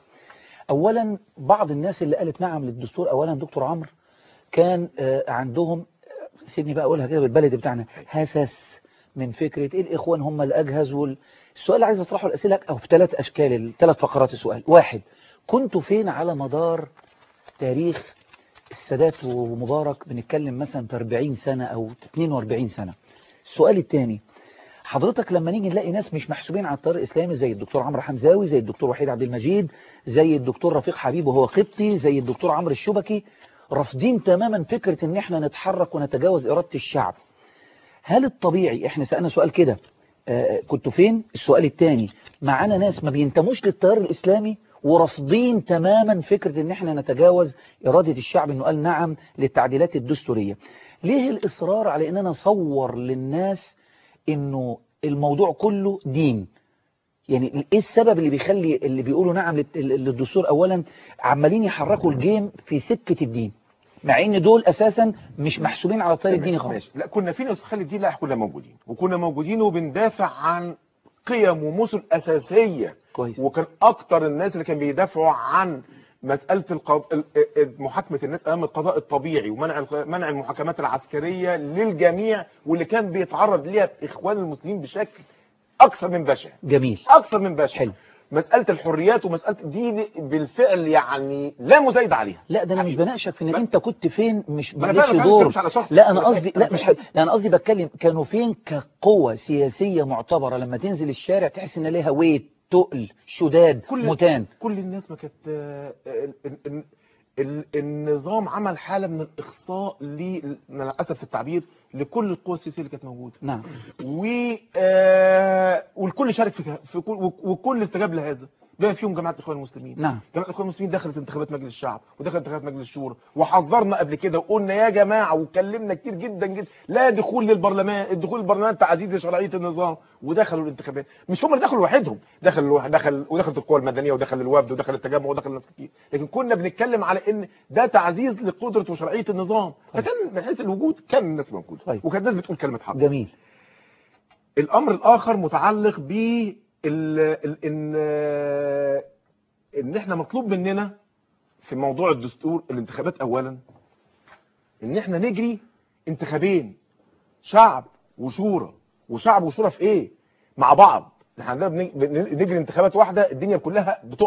اولا بعض الناس اللي قالت نعم للدستور اولا دكتور عمرو كان آه، عندهم آه، سيبني بقى اقولها كده بالبلد بتاعنا هسس من فكره ايه الاخوان هم اللي اجهز وال... السؤال اللي عايز اطرحه الاسئله او في ثلاث اشكال ثلاث فقرات السؤال واحد كنتوا فين على مدار تاريخ السادات ومبارك بنتكلم مثلا في 40 سنه او 42 سنه السؤال الثاني حضرتك لما نيجي نلاقي ناس مش محسوبين على الطريق الاسلامي زي الدكتور عمرو حمزاوي زي الدكتور وحيد عبد المجيد زي الدكتور رفيق حبيب وهو قبطي زي الدكتور عمرو الشبكي رافضين تماما فكرة ان احنا نتحرك ونتجاوز إرادة الشعب هل الطبيعي احنا سألنا سؤال كده آه، كنتوا فين السؤال الثاني معانا ناس ما بينتموش للتيار الإسلامي ورافضين تماما فكرة ان احنا نتجاوز إرادة الشعب انه قال نعم للتعديلات الدستورية ليه الإصرار على اننا نصور للناس انه الموضوع كله دين يعني ايه السبب اللي بيخلي اللي بيقولوا نعم للت- للدستور اولا عمالين يحركوا الجيم في سكة الدين مع ان دول اساسا مش محسوبين على الطريق الديني خالص ماشي. لا كنا فين يا استاذ خالد دي لا كنا موجودين وكنا موجودين وبندافع عن قيم ومثل اساسيه كويس وكان اكتر الناس اللي كان بيدافعوا عن مساله القض... ال- ال- محاكمه الناس امام القضاء الطبيعي ومنع الق- منع المحاكمات العسكريه للجميع واللي كان بيتعرض ليها اخوان المسلمين بشكل اكثر من بشع جميل اكثر من بشع حلو مساله الحريات ومساله دي بالفعل يعني لا مزايد عليها لا ده انا مش بناقشك في انك انت كنت فين مش ما أنا مالكش فاهم، أنا دور بتكلمش على شخص. لا انا أنا قصدي فاهم، لا أنا مش فاهم. ح- لا انا قصدي بتكلم كانوا فين كقوة سياسية معتبرة لما تنزل الشارع تحس ان ليها ويت تقل شداد كل متان كل الناس ما كانت آه، ال- ال- ال- ال- النظام عمل حاله من الاخصاء ل للاسف في التعبير لكل القوى السياسيه اللي كانت موجوده نعم و آه، والكل شارك في في كل والكل استجاب لهذا بما فيهم جماعه الاخوان المسلمين نعم جماعه الاخوان المسلمين دخلت انتخابات مجلس الشعب ودخلت انتخابات مجلس الشورى وحذرنا قبل كده وقلنا يا جماعه واتكلمنا كتير جدا جدا لا دخول للبرلمان الدخول للبرلمان تعزيز لشرعيه النظام ودخلوا الانتخابات مش هم اللي دخلوا لوحدهم دخل الواحد- دخل ودخلت القوى المدنيه ودخل الوفد ودخل التجمع ودخل ناس كتير لكن كنا بنتكلم على ان ده تعزيز لقدره وشرعيه النظام فكان من حيث الوجود كان الناس موجوده طيب. وكانت الناس بتقول كلمه حق جميل الامر الاخر متعلق ب ال- ال- ان ان احنا مطلوب مننا في موضوع الدستور الانتخابات اولا ان احنا نجري انتخابين شعب وشورى وشعب وشورى في ايه مع بعض احنا عندنا بن- بن- نجري انتخابات واحده الدنيا كلها بتقف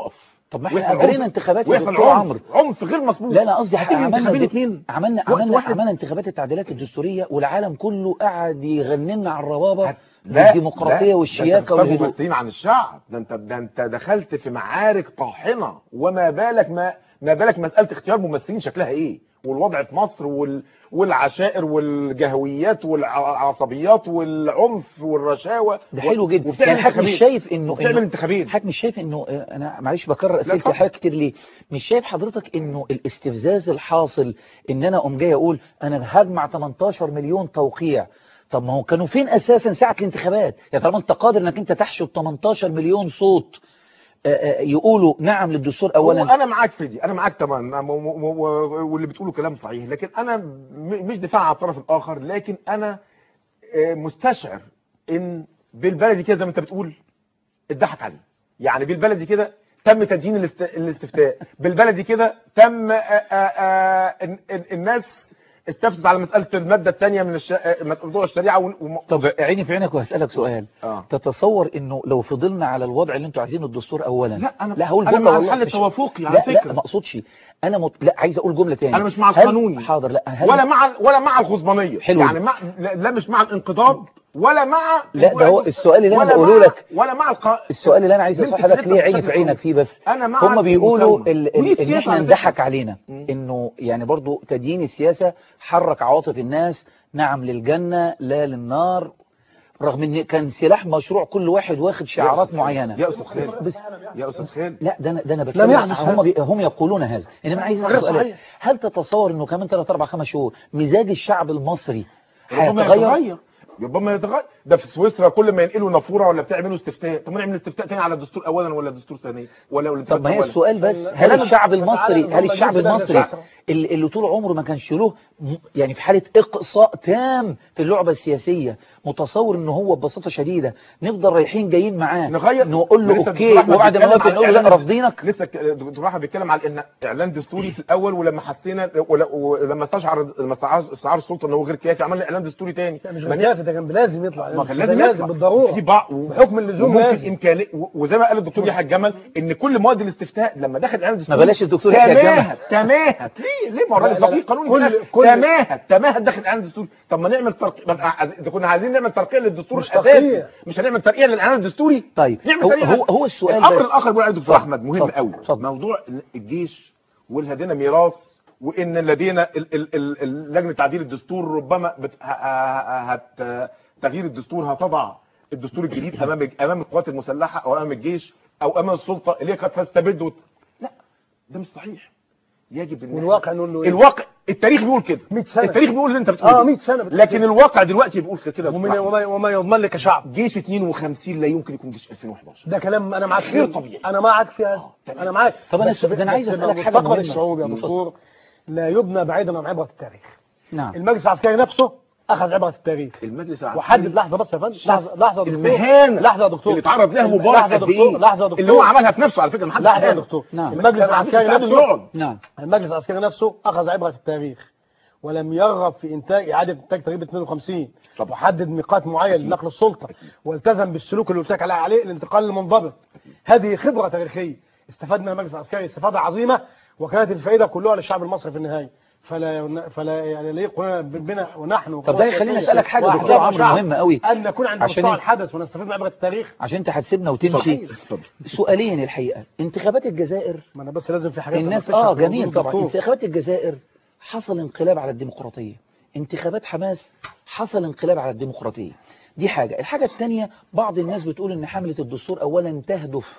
طب ما احنا ويحصل اجرينا عنف- انتخابات يا ويحصل دكتور عنف- عمرو عنف غير مسبوق لا انا قصدي هتيجي عملنا انتخابين دي- اتنين عملنا وقت عملنا واحد. عملنا انتخابات التعديلات الدستوريه والعالم كله قعد يغننا على الروابه لا بالديمقراطيه لا، والشياكه ده انت والهدوء ممثلين عن الشعب ده انت ده انت دخلت في معارك طاحنه وما بالك ما ما بالك مساله اختيار ممثلين شكلها ايه والوضع في مصر وال والعشائر والجهويات والعصبيات والعنف والرشاوى ده حلو جدا وبتعمل يعني حضرتك مش انتخابين. شايف انه وبتعمل إنه- انتخابين حضرتك مش شايف انه آه، انا معلش بكرر اسئلتي اتفضل. لحضرتك كتير ليه مش شايف حضرتك انه الاستفزاز الحاصل ان انا اقوم جاي اقول انا هجمع 18 مليون توقيع طب ما هو كانوا فين اساسا ساعه الانتخابات يعني طالما انت قادر انك انت تحشد 18 مليون صوت آه، آه، يقولوا نعم للدستور اولا اولا انا معاك في دي انا معاك طبعا م- م- م- واللي بتقوله كلام صحيح لكن انا م- مش دفاع عن الطرف الاخر لكن انا آه، مستشعر ان بالبلدي كده زي ما انت بتقول اتضحك عليه يعني بالبلدي كده تم تدين الاست- الاستفتاء بالبلدي كده تم آه، آه، آه، ال- ال- الناس استفتت على مساله الماده الثانيه من الش... آه، موضوع الشريعه وم- وم- طب عيني في عينك وهسألك سؤال آه. تتصور انه لو فضلنا على الوضع اللي انتوا عايزينه الدستور اولا لا انا لا هقول انا جمله مع والله الحل مش- التوافقي على لا لا فكره ما اقصدش انا مت... لا عايز اقول جمله تاني انا مش مع هل- القانوني حاضر لا هل... ولا مع ولا مع الخصبانيه حلو يعني ده. مع لا, لا مش مع الانقضاض ولا مع لا ده هو السؤال اللي انا ولا بقوله مع- لك ولا مع الق... السؤال اللي انا عايز اللي انت اصحح لك كتبته ليه عيني بشكل في عينك فيه بس انا مع هم بيقولوا المساومة. ال... ودي ال... ان السياسة احنا على نضحك فكرة. علينا انه يعني برضو تدين السياسه حرك عواطف الناس نعم للجنه لا للنار رغم ان كان سلاح مشروع كل واحد واخد شعارات معينه يا استاذ خالد بس يا استاذ خالد لا ده انا ده انا لم بتكلم يحدث هم هذا. بي هم يقولون هذا انما عايز غير اسال سؤالك صحيح. هل تتصور انه كمان 3 4 5 شهور مزاج الشعب المصري ربما هيتغير يتغير ربما يتغير ده في سويسرا كل ما ينقلوا نافوره ولا بتاع يعملوا استفتاء طب ما نعمل استفتاء تاني على الدستور اولا ولا الدستور ثانيا ولا ولا طب ما هي أولاً؟ السؤال بس ال- هل كلام- الشعب تعالى المصري نظام هل الشعب مجلس الدولة المصري الساعة. اللي, اللي طول عمره ما كانش له م- يعني في حالة إقصاء تام في اللعبة السياسية متصور ان هو ببساطة شديدة نفضل رايحين جايين معاه نغير نقول له لسه اوكي دكتور أحمد وبعد ما بيتكلم نوافق على نقول له لا الإعلان- رافضينك لسه ك- دكتور احمد بيتكلم على ان اعلان دستوري في الاول ولما حسينا ولا- ولما استشعر لما استشعر استشعر السلطه ان هو غير كافي عملنا اعلان دستوري تاني مش ما بالكافي ده كان لازم يطلع ما كان ده لازم لازم يطلع. بالضروره في بعض بحكم اللزوم وممكن لازم. امكانيه و- وزي ما قال الدكتور يحيى الجمل ان كل مواد الاستفتاء لما دخل اعلان ما دستوري بلاش الدكتور يحيى الجمل تماهت تماهت ليه ليه ما هو لا، الراجل لا، فقيه لا. قانوني كل- في الآخر. كل- تماهت تماهت دخل اعلان دستوري طب ما نعمل ترقية بس عايز- اذا كنا عايزين نعمل ترقية للدستور مش الاساسي ترقية. مش هنعمل ترقية للاعلان الدستوري طيب نعمل هو ترقية. هو, هو السؤال الامر بس الاخر بيقول عليه دكتور اتفضل، احمد مهم اتفضل، قوي اتفضل. موضوع الجيش والهدينا ميراث وان لدينا ال- ال- ال- ال- لجنه تعديل الدستور ربما بت... ه- ه- هت... تغيير الدستور هتضع الدستور الجديد امام امام القوات المسلحه او امام الجيش او امام السلطه اللي هي قد تستبد وت... لا ده مش صحيح يجب ان إحنا- والواقع نقول له ايه الواقع التاريخ بيقول كده 100 سنة. التاريخ بيقول اللي انت بتقول اه 100 سنه بتقول لكن كده. الواقع دلوقتي بيقول كده يا ومن دكتور وما, وما يضمن لي كشعب أحمد. جيش 52 لا يمكن يكون جيش 2011 ده كلام انا معاك غير فيه. طبيعي. انا معاك في هذا تمام. انا معاك طب أنا بس- السؤال- ده أنا عايز بس أسألك حاجة مستقبل مهمة. الشعوب يا اتفضل. دكتور لا يبنى بعيدا عن عبره التاريخ نعم المجلس العسكري نفسه اخذ عبره التاريخ المجلس العسكري وحدد لحظه بس يا فندم لحظه لحظه يا دكتور المهانة لحظه يا دكتور اللي اتعرض لها الم- مبارك لحظه يا قد دكتور ايه لحظه يا دكتور اللي هو عملها في نفسه على فكره محدش لحظه يا قال. دكتور نعم. المجلس ما العسكري حدش قال نفسه يقعد. نعم المجلس العسكري نفسه اخذ عبره التاريخ ولم يرغب في انتاج اعاده انتاج تقريبا 52 طبعا. وحدد ميقات معين لنقل السلطه والتزم بالسلوك اللي قلت لك عليه عليه الانتقال المنضبط هذه خبره تاريخيه استفدنا من المجلس العسكري استفاده عظيمه وكانت الفائده كلها للشعب المصري في النهايه فلا فلا يعني يليق بنا ونحن طب ده يخليني أسألك حاجة وأحزاب دكتور عمرو وشعب مهمة قوي. ان نكون عند عشان مستوى ال- الحدث ونستفيد من عبره التاريخ عشان انت هتسيبنا وتمشي اتفضل. سؤالين الحقيقة انتخابات الجزائر ما انا بس لازم في حاجات الناس أناقشها اه في جميل موضوع طبعا الدكتور. انتخابات الجزائر حصل انقلاب على الديمقراطية انتخابات حماس حصل انقلاب على الديمقراطية دي حاجة الحاجة الثانية بعض الناس بتقول ان حملة الدستور اولا تهدف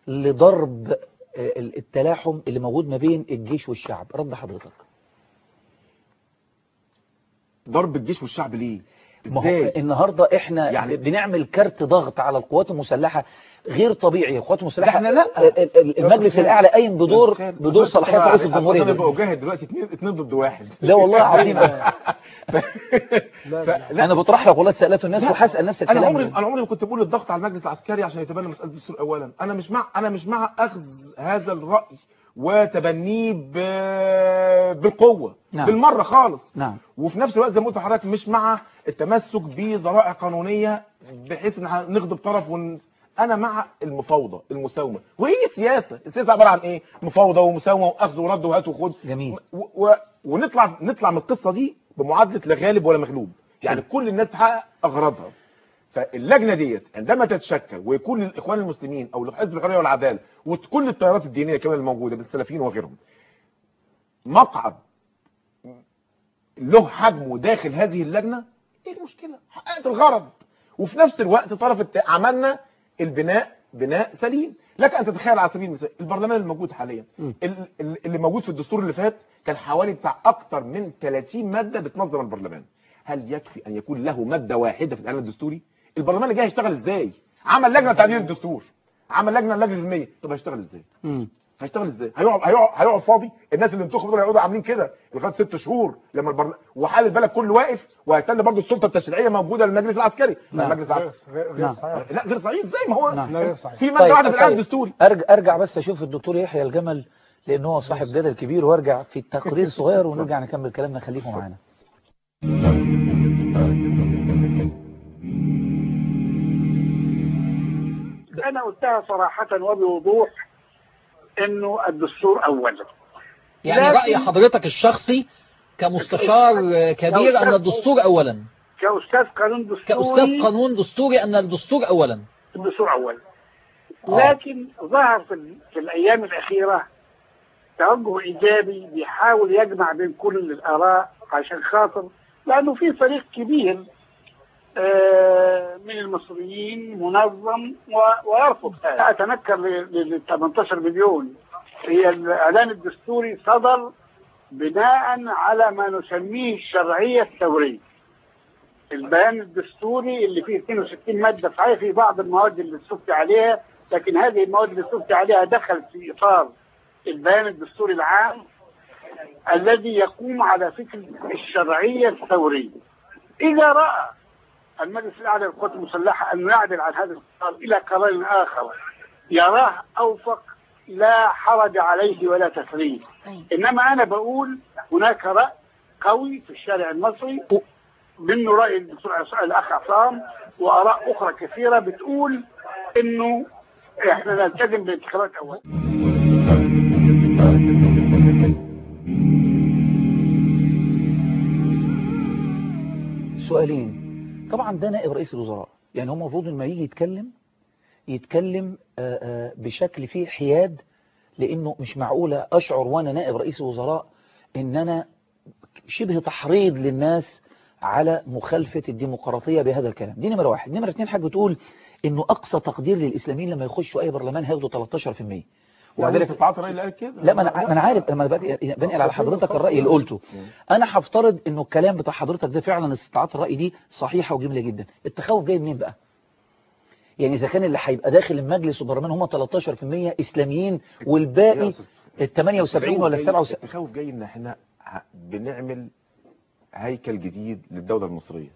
لضرب آه، التلاحم اللي موجود ما بين الجيش والشعب رد حضرتك ضرب الجيش والشعب ليه ما هو ازاي النهارده احنا يعني- يعني بنعمل كارت ضغط على القوات المسلحه غير طبيعي القوات المسلحه احنا لا. ال- ال- ال- المجلس الاعلى قايم بدور بدور صلاحيات رئيس الجمهوريه انا بقى جاهد دلوقتي اثنين اثنين ضد واحد لا والله العظيم لا لا انا بطرح لك والله سالت الناس لا. وهسال نفس انا الكلام عمري ده. انا عمري ما كنت بقول الضغط على المجلس العسكري عشان يتبنى مساله الدستور اولا انا مش مع انا مش مع اخذ هذا الراي وتبنيه ب- بالقوه نعم. بالمره خالص نعم وفي نفس الوقت زي ما قلت لحضرتك مش مع التمسك بذرائع قانونيه بحيث ان إحنا نغضب طرف ون... انا مع المفاوضه المساومه وهي السياسه السياسه عباره عن ايه مفاوضه ومساومه واخذ ورد وهات وخد جميل و... و... ونطلع نطلع من القصه دي بمعادله لا غالب ولا مغلوب يعني كل الناس تحقق اغراضها فاللجنه ديت عندما تتشكل ويكون للاخوان المسلمين او لحزب الحريه والعداله وكل التيارات الدينيه كمان الموجوده بالسلفيين وغيرهم مقعد له حجمه داخل هذه اللجنه ايه المشكله حققت الغرض وفي نفس الوقت طرف الت... عملنا البناء بناء سليم لك ان تتخيل على سبيل المثال البرلمان الموجود حاليا ال- ال- اللي موجود في الدستور اللي فات كان حوالي بتاع اكتر من 30 ماده بتنظم البرلمان هل يكفي ان يكون له ماده واحده في الاعلان الدستوري البرلمان اللي جاي هيشتغل ازاي عمل لجنه تعديل الدستور عمل لجنه اللجنه المية طب هيشتغل ازاي هيشتغل ازاي هيقعد هيقعد هيقعد فاضي الناس اللي انتخبوا دول هيقعدوا عاملين كده لغايه ست شهور لما البرل... وحال البلد كله واقف وهيستنى برضه السلطه التشريعيه موجوده للمجلس العسكري نعم. المجلس العسكري غير نعم. صحيح لا غير صحيح ازاي ما هو نعم. غير صحيح في ماده واحده في الاعلان الدستوري ارجع ارجع بس اشوف الدكتور يحيى الجمل لان هو صاحب جدل كبير وارجع في تقرير صغير ونرجع نكمل كلامنا خليكم معانا انا قلتها صراحه وبوضوح انه الدستور اولا يعني لكن- رأي حضرتك الشخصي كمستشار كبير أن الدستور أولا كاستاذ قانون دستوري كأستاذ قانون دستوري أن الدستور أولا الدستور اولا آه. لكن ظهر في, ال- في الايام الاخيره توجه ايجابي بيحاول يجمع بين كل الاراء عشان خاطر لانه في فريق كبير آه، من المصريين منظم و- ويرفض هذا اتنكر لل 18 مليون هي الاعلان الدستوري صدر بناء على ما نسميه الشرعيه الثوريه البيان الدستوري اللي فيه 62 ماده صحيح في بعض المواد اللي استفتي عليها لكن هذه المواد اللي استفتي عليها دخلت في اطار البيان الدستوري العام الذي يقوم على فكر الشرعيه الثوريه. اذا راى المجلس الاعلى للقوات المسلحه انه يعدل عن هذا القرار الى قرار اخر يراه اوفق لا حرج عليه ولا تسريب. انما انا بقول هناك راي قوي في الشارع المصري منه راي الدكتور عصام- الاخ عصام واراء اخرى كثيره بتقول انه احنا نلتزم بالانتخابات اولا سؤالين طبعا ده نائب رئيس الوزراء يعني هو المفروض لما يجي يتكلم يتكلم آه، آه، بشكل فيه حياد لانه مش معقولة اشعر وانا نائب رئيس الوزراء ان انا شبه تحريض للناس على مخالفة الديمقراطية بهذا الكلام دي نمرة واحد نمرة اتنين حاجة بتقول انه اقصى تقدير للاسلاميين لما يخشوا اي برلمان هياخدوا 13% وبعدين استطاعت الراي اللي قال كده لا ما انا ما انا عارف لما أنا بنقل بنقل على حضرتك الراي اللي قلته انا هفترض انه الكلام بتاع حضرتك ده فعلا استطاعت الراي دي صحيحه وجميله جدا التخوف جاي منين بقى يعني اذا كان اللي هيبقى داخل المجلس والبرلمان هم 13% اسلاميين والباقي ال 78 ولا ال 77 التخوف جاي ان احنا ه- بنعمل هيكل جديد للدولة المصرية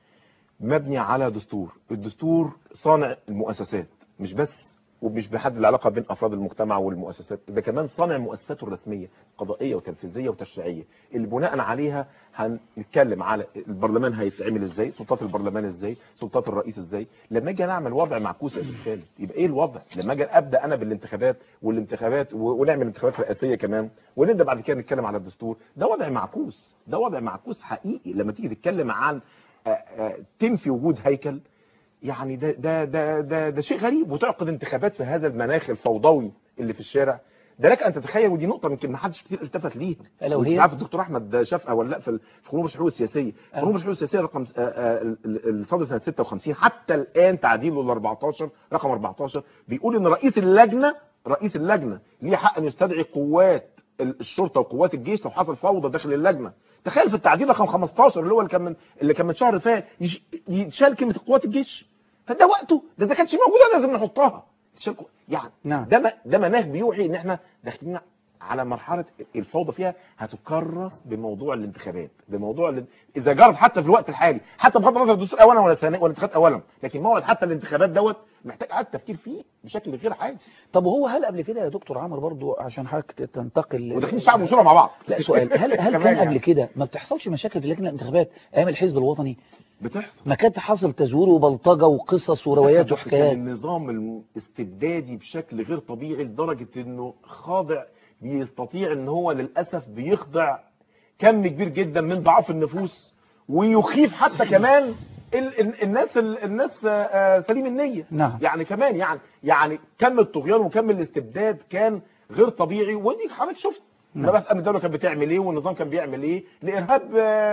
مبني على دستور الدستور صانع المؤسسات مش بس ومش بحد العلاقة بين أفراد المجتمع والمؤسسات ده كمان صانع مؤسساته الرسمية قضائية وتنفيذية وتشريعية اللي بناء عليها هنتكلم على البرلمان هيتعمل ازاي سلطات البرلمان ازاي سلطات الرئيس ازاي لما اجي نعمل وضع معكوس يا استاذ خالد يبقى ايه الوضع لما اجي ابدا انا بالانتخابات والانتخابات و- ونعمل انتخابات رئاسيه كمان ونبدا بعد كده نتكلم على الدستور ده وضع معكوس ده وضع معكوس حقيقي لما تيجي تتكلم عن آه، آه، تنفي وجود هيكل يعني ده ده ده ده, ده شيء غريب وتعقد انتخابات في هذا المناخ الفوضوي اللي في الشارع ده لك ان تتخيل ودي نقطه يمكن ما حدش كتير التفت ليها ألا وانت وهي؟ عارف الدكتور احمد شافها ولا لا في ال- في قانون الحقوق السياسيه قانون الحقوق السياسيه رقم آه، آه، ال- ال- الصادر سنه 56 حتى الان تعديله ل 14 رقم 14 بيقول ان رئيس اللجنه رئيس اللجنه ليه حق ان يستدعي قوات ال- الشرطه وقوات الجيش لو حصل فوضى داخل اللجنه تخيل في التعديل رقم 15 اللي هو اللي كان من اللي كان من شهر فات يش- يتشال كلمه قوات الجيش فده وقته ده اذا كانتش موجوده لازم نحطها تشال قو- يعني نعم. ده م- ده مناخ بيوحي ان احنا داخلين على مرحله الفوضى فيها هتكرس بموضوع الانتخابات بموضوع ال... اذا جرت حتى في الوقت الحالي حتى بغض النظر الدستور اولا ولا ثانيا ولا الانتخابات اولا لكن موعد حتى الانتخابات دوت محتاج اعاده تفكير فيه بشكل غير عادي طب وهو هل قبل كده يا دكتور عمرو برضو عشان حضرتك تنتقل وداخلين الشعب والشورى مع بعض لا سؤال هل هل كمان كان يعني. قبل كده ما بتحصلش مشاكل في لجنه الانتخابات ايام الحزب الوطني بتحصل ما كانت حصل تزوير وبلطجه وقصص وروايات بس وحكايات كان النظام الاستبدادي بشكل غير طبيعي لدرجة انه خاضع بيستطيع ان هو للأسف بيخضع كم كبير جدا من ضعاف النفوس ويخيف حتى كمان ال ال الناس ال الناس آه، آه، سليم النية نعم. يعني كمان يعني يعني كم الطغيان وكم الاستبداد كان غير طبيعي ودي حضرتك شفت نعم. انا بسال الدوله كانت بتعمل ايه والنظام كان بيعمل ايه لارهاب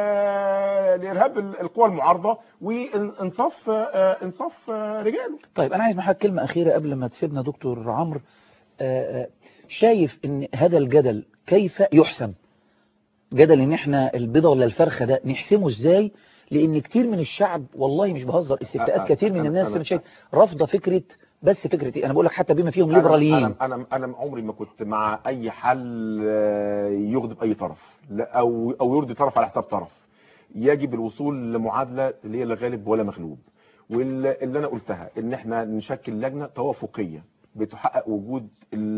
آه، لارهاب ال- القوى المعارضه وانصاف آه، انصاف آه، رجاله طيب انا عايز من حضرتك كلمه اخيره قبل ما تسيبنا دكتور عمرو آه، آه، شايف ان هذا الجدل كيف يحسم جدل ان احنا البيضه ولا الفرخه ده نحسمه ازاي لان كتير من الشعب والله مش بهزر استفتاءات أ- أ- كتير من أنا- الناس أنا- انا شايف رافضه فكره بس فكره ايه انا بقول لك حتى بما فيهم أنا- ليبراليين انا انا انا عمري ما كنت مع اي حل آه، يغضب اي طرف لا او او يرضي طرف على حساب طرف يجب الوصول لمعادله اللي هي لا غالب ولا مغلوب واللي اللي انا قلتها ان احنا نشكل لجنه توافقيه بتحقق وجود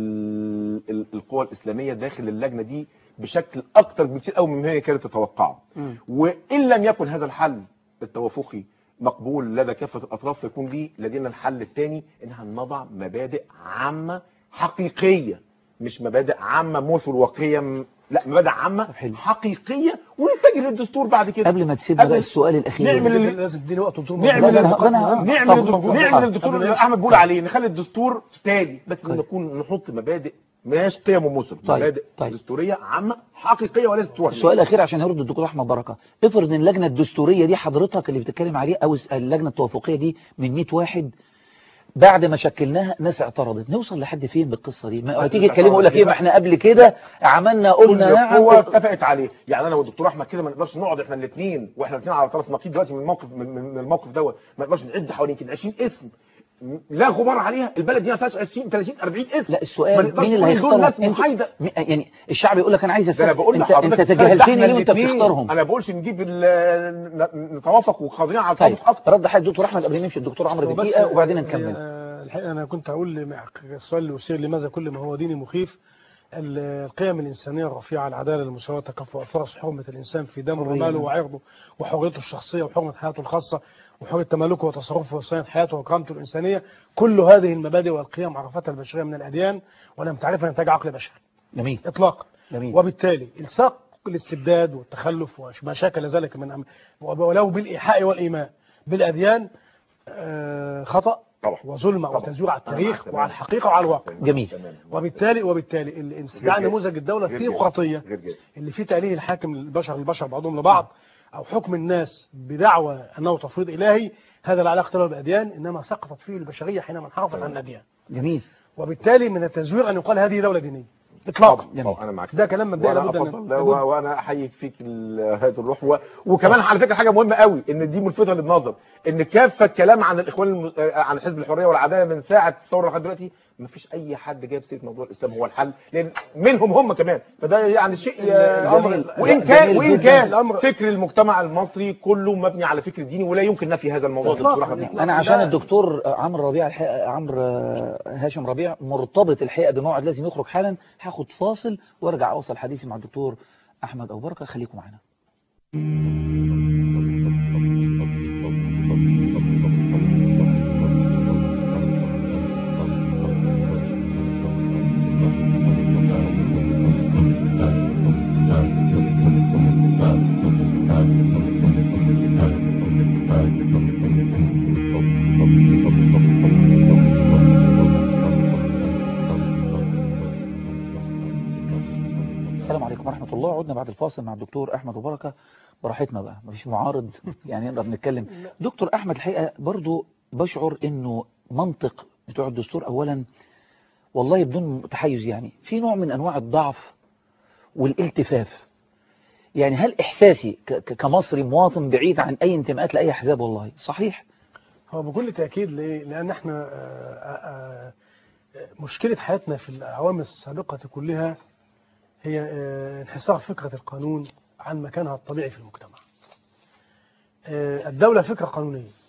ال- ال- القوى الاسلاميه داخل اللجنه دي بشكل اكتر بكتير قوي مما هي كانت تتوقعه وان لم يكن هذا الحل التوافقي مقبول لدى كافه الاطراف فيكون ليه لدينا الحل الثاني ان هنضع مبادئ عامه حقيقيه مش مبادئ عامه مثل وقيم لا مبادئ عامه حقيقيه ونتجه للدستور بعد كده قبل ما تسيبنا قبل- بقى السؤال الاخير نعمل اللي- لازم تديني وقت دكتور نعمل لا، لا، اللي- أنا- أنا- نعمل طب- الدستور طب- نعمل طب- الدستور قبل ما اللي يمشي. احمد بيقول عليه نخلي الدستور تالي بس نكون نحط مبادئ ماهيش قيم ومثل طيب، مبادئ طيب. دستوريه عامه حقيقيه وليست وهميه السؤال الاخير عشان يرد الدكتور احمد بركه افرض ان اللجنه الدستوريه دي حضرتك اللي بتتكلم عليه او اللجنه التوافقيه دي من 100 واحد بعد ما شكلناها ناس اعترضت نوصل لحد فين بالقصه دي ما هتيجي تكلمه يقول لك ايه ما احنا قبل كده عملنا قلنا كل نعم قوة اتفقت عليه يعني انا والدكتور احمد كده ما نقدرش نقعد احنا الاثنين واحنا الاثنين على طرف نقيض دلوقتي من الموقف من, من من الموقف دوت ما نقدرش نعد حوالي يمكن 20 اسم لا غبار عليها البلد دي ما فيهاش 20 30 40 اسم لا ما السؤال نقدرش مين اللي نقول دول هيختارهم ناس انتوا- محايده مي- يعني الشعب يقول لك انا عايز ده انا أستف... بقول انت لحضرتك انت ده تجاهلتني احنا ليه وانت الاتنين. بتختارهم انا بقولش نجيب ال- ن- نتوافق وقادرين على طيب التوافق اكتر رد حضرتك دكتور احمد قبل ما نمشي الدكتور عمرو هو بس- دقيقه وبعدين هي- نكمل آه، الحقيقة أنا كنت هقول مع السؤال اللي أثير لماذا كل ما هو ديني مخيف ال- القيم الإنسانية الرفيعة العدالة المساواة تكافؤ الفرص حرمة الإنسان في دمه حرية. وماله وعرضه وحريته الشخصية وحرمة حياته الخاصة وحرية تملكه وتصرفه وصيانة حياته وكرامته الإنسانية كل هذه المبادئ والقيم عرفتها البشرية من الأديان ولم تعرفها نتاج عقل بشري جميل إطلاقا جميل وبالتالي الساق الاستبداد والتخلف وما شاكل ذلك من أم... ولو بالإيحاء والإيماء بالأديان آه، خطأ طبعا وظلم طبعا. وتزوير على أنا التاريخ معك تمام. وعلى الحقيقة وعلى الواقع جميل تمام. وبالتالي وبالتالي ال- غير ده كده. نموذج الدولة غير الثيوقراطية غير كده اللي فيه تأليه الحاكم للبشر البشر بعضهم لبعض أو حكم الناس بدعوى أنه تفويض إلهي هذا لا علاقة له بالأديان إنما سقطت فيه البشرية حينما انحرفت عن الأديان جميل وبالتالي من التزوير أن يقال هذه دولة دينية إطلاقا جميل. طبعا انا معاك ده كلام مبدئي وانا لابد أن افضل ده و- وانا احيي فيك ال- هذه الروح و... وكمان على فكره حاجه مهمه قوي ان دي ملفته للنظر ان كافه كلام عن الاخوان الم... عن حزب الحريه والعداله من ساعه الثوره لحد دلوقتي ما فيش اي حد جايب سيره موضوع الاسلام هو الحل لان منهم هم كمان فده يعني شيء امر جميل. جميل وان كان وان جداً. كان الأمر- فكر المجتمع المصري كله مبني على فكر ديني ولا يمكن نفي هذا الموضوع إطلاقاً. دكتور احمد إطلاقاً. انا عشان لا. الدكتور عمرو ربيع الحقيقه عمرو هاشم ربيع مرتبط الحقيقه بموعد لازم يخرج حالا هاخد فاصل وارجع اوصل حديثي مع الدكتور احمد ابو بركه خليكم معانا السلام عليكم ورحمة الله عدنا بعد الفاصل مع الدكتور أحمد أبو بركة براحتنا بقى مفيش معارض يعني نقدر نتكلم دكتور أحمد الحقيقة برضو بشعر إنه منطق بتوع الدستور أولا والله بدون تحيز يعني في نوع من أنواع الضعف والالتفاف يعني هل إحساسي ك- ك- كمصري مواطن بعيد عن أي انتماءات لأي أحزاب والله صحيح هو بكل تأكيد ليه؟ لأن احنا آه، آه، آه، مشكلة حياتنا في الأعوام السابقة كلها هي آه، انحسار فكرة القانون عن مكانها الطبيعي في المجتمع. آه، الدولة فكرة قانونية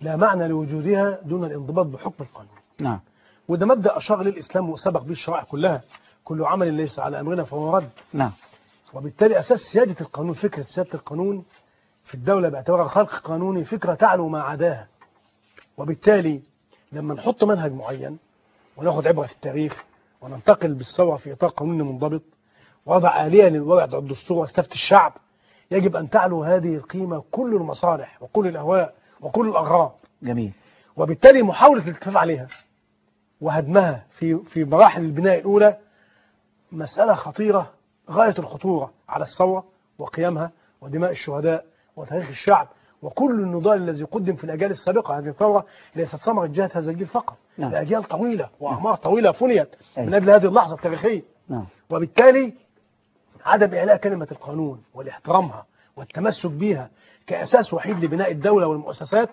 لا معنى لوجودها دون الانضباط بحكم القانون نعم وده مبدأ أشار إليه الإسلام وسبق به الشرائع كلها كل عمل ليس على أمرنا فهو رد نعم وبالتالي أساس سيادة القانون فكرة سيادة القانون في الدولة باعتبارها خلق قانوني فكرة تعلو ما عداها وبالتالي لما نحط منهج معين وناخد عبرة في التاريخ وننتقل بالثورة في إطار قانوني منضبط وضع آلية للوضع الدستور واستفتي الشعب يجب أن تعلو هذه القيمة كل المصالح وكل الأهواء وكل الأغراض جميل وبالتالي محاولة الاتفاق عليها وهدمها في في مراحل البناء الأولى مسألة خطيرة غاية الخطورة على الثورة وقيامها ودماء الشهداء وتاريخ الشعب وكل النضال الذي قدم في الأجيال السابقة هذه الثورة ليست ثمرة جهة هذا الجيل فقط نعم. لأجيال طويلة وأعمار طويلة فنيت من أيوة. أجل هذه اللحظة التاريخية نعم وبالتالي عدم إعلاء كلمة القانون والاحترامها والتمسك بها كأساس وحيد لبناء الدولة والمؤسسات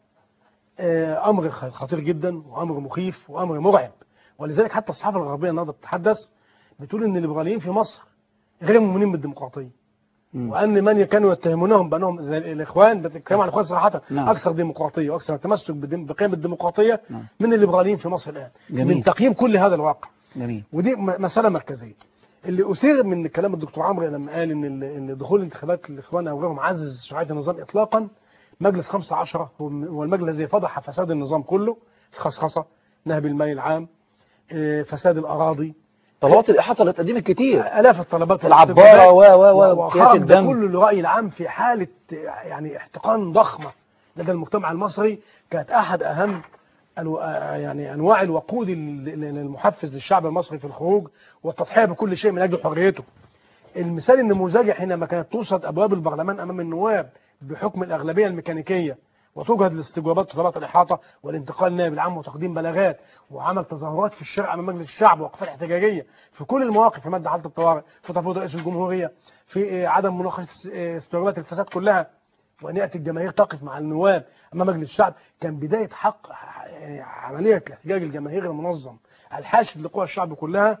آه، أمر خ- خطير جدا وأمر مخيف وأمر مرعب ولذلك حتى الصحافة الغربية النهارده بتتحدث بتقول إن الليبراليين في مصر غير مؤمنين بالديمقراطية وأن من كانوا يتهمونهم بأنهم زي الإخوان بتتكلم عن الإخوان صراحة نعم. أكثر ديمقراطية وأكثر تمسك بديم- بقيم الديمقراطية نعم. من الليبراليين في مصر الآن جميل. من تقييم كل هذا الواقع جميل ودي م- مسألة مركزية اللي أثير من كلام الدكتور عمرو لما قال إن ال- إن دخول انتخابات الإخوان أو غيرهم عزز شرعية النظام إطلاقا مجلس 15 هو م- هو المجلس الذي فضح فساد النظام كله الخصخصة نهب المال العام آه، فساد الأراضي طلبات الإحاطة اللي اتقدمت كتير آلاف الطلبات العبارة و و و وخرج أكياس ده الدم كله للرأي العام في حالة يعني احتقان ضخمة لدى المجتمع المصري كانت أحد أهم الو... يعني أنواع الوقود ال- ال- المحفز للشعب المصري في الخروج والتضحية بكل شيء من أجل حريته المثال النموذجي حينما كانت توصد أبواب البرلمان أمام النواب بحكم الأغلبية الميكانيكية وتجهد لاستجوابات طلبات الإحاطة والانتقال النائب العام وتقديم بلاغات وعمل تظاهرات في الشارع أمام مجلس الشعب ووقفات احتجاجية في كل المواقف في مادة حالة الطوارئ في تفويض رئيس الجمهورية في آه، عدم مناقشة آه، استجوابات الفساد كلها وأن يأتي الجماهير تقف مع النواب أمام مجلس الشعب كان بداية حق يعني عملية الاحتجاج الجماهيري المنظم الحاشد لقوى الشعب كلها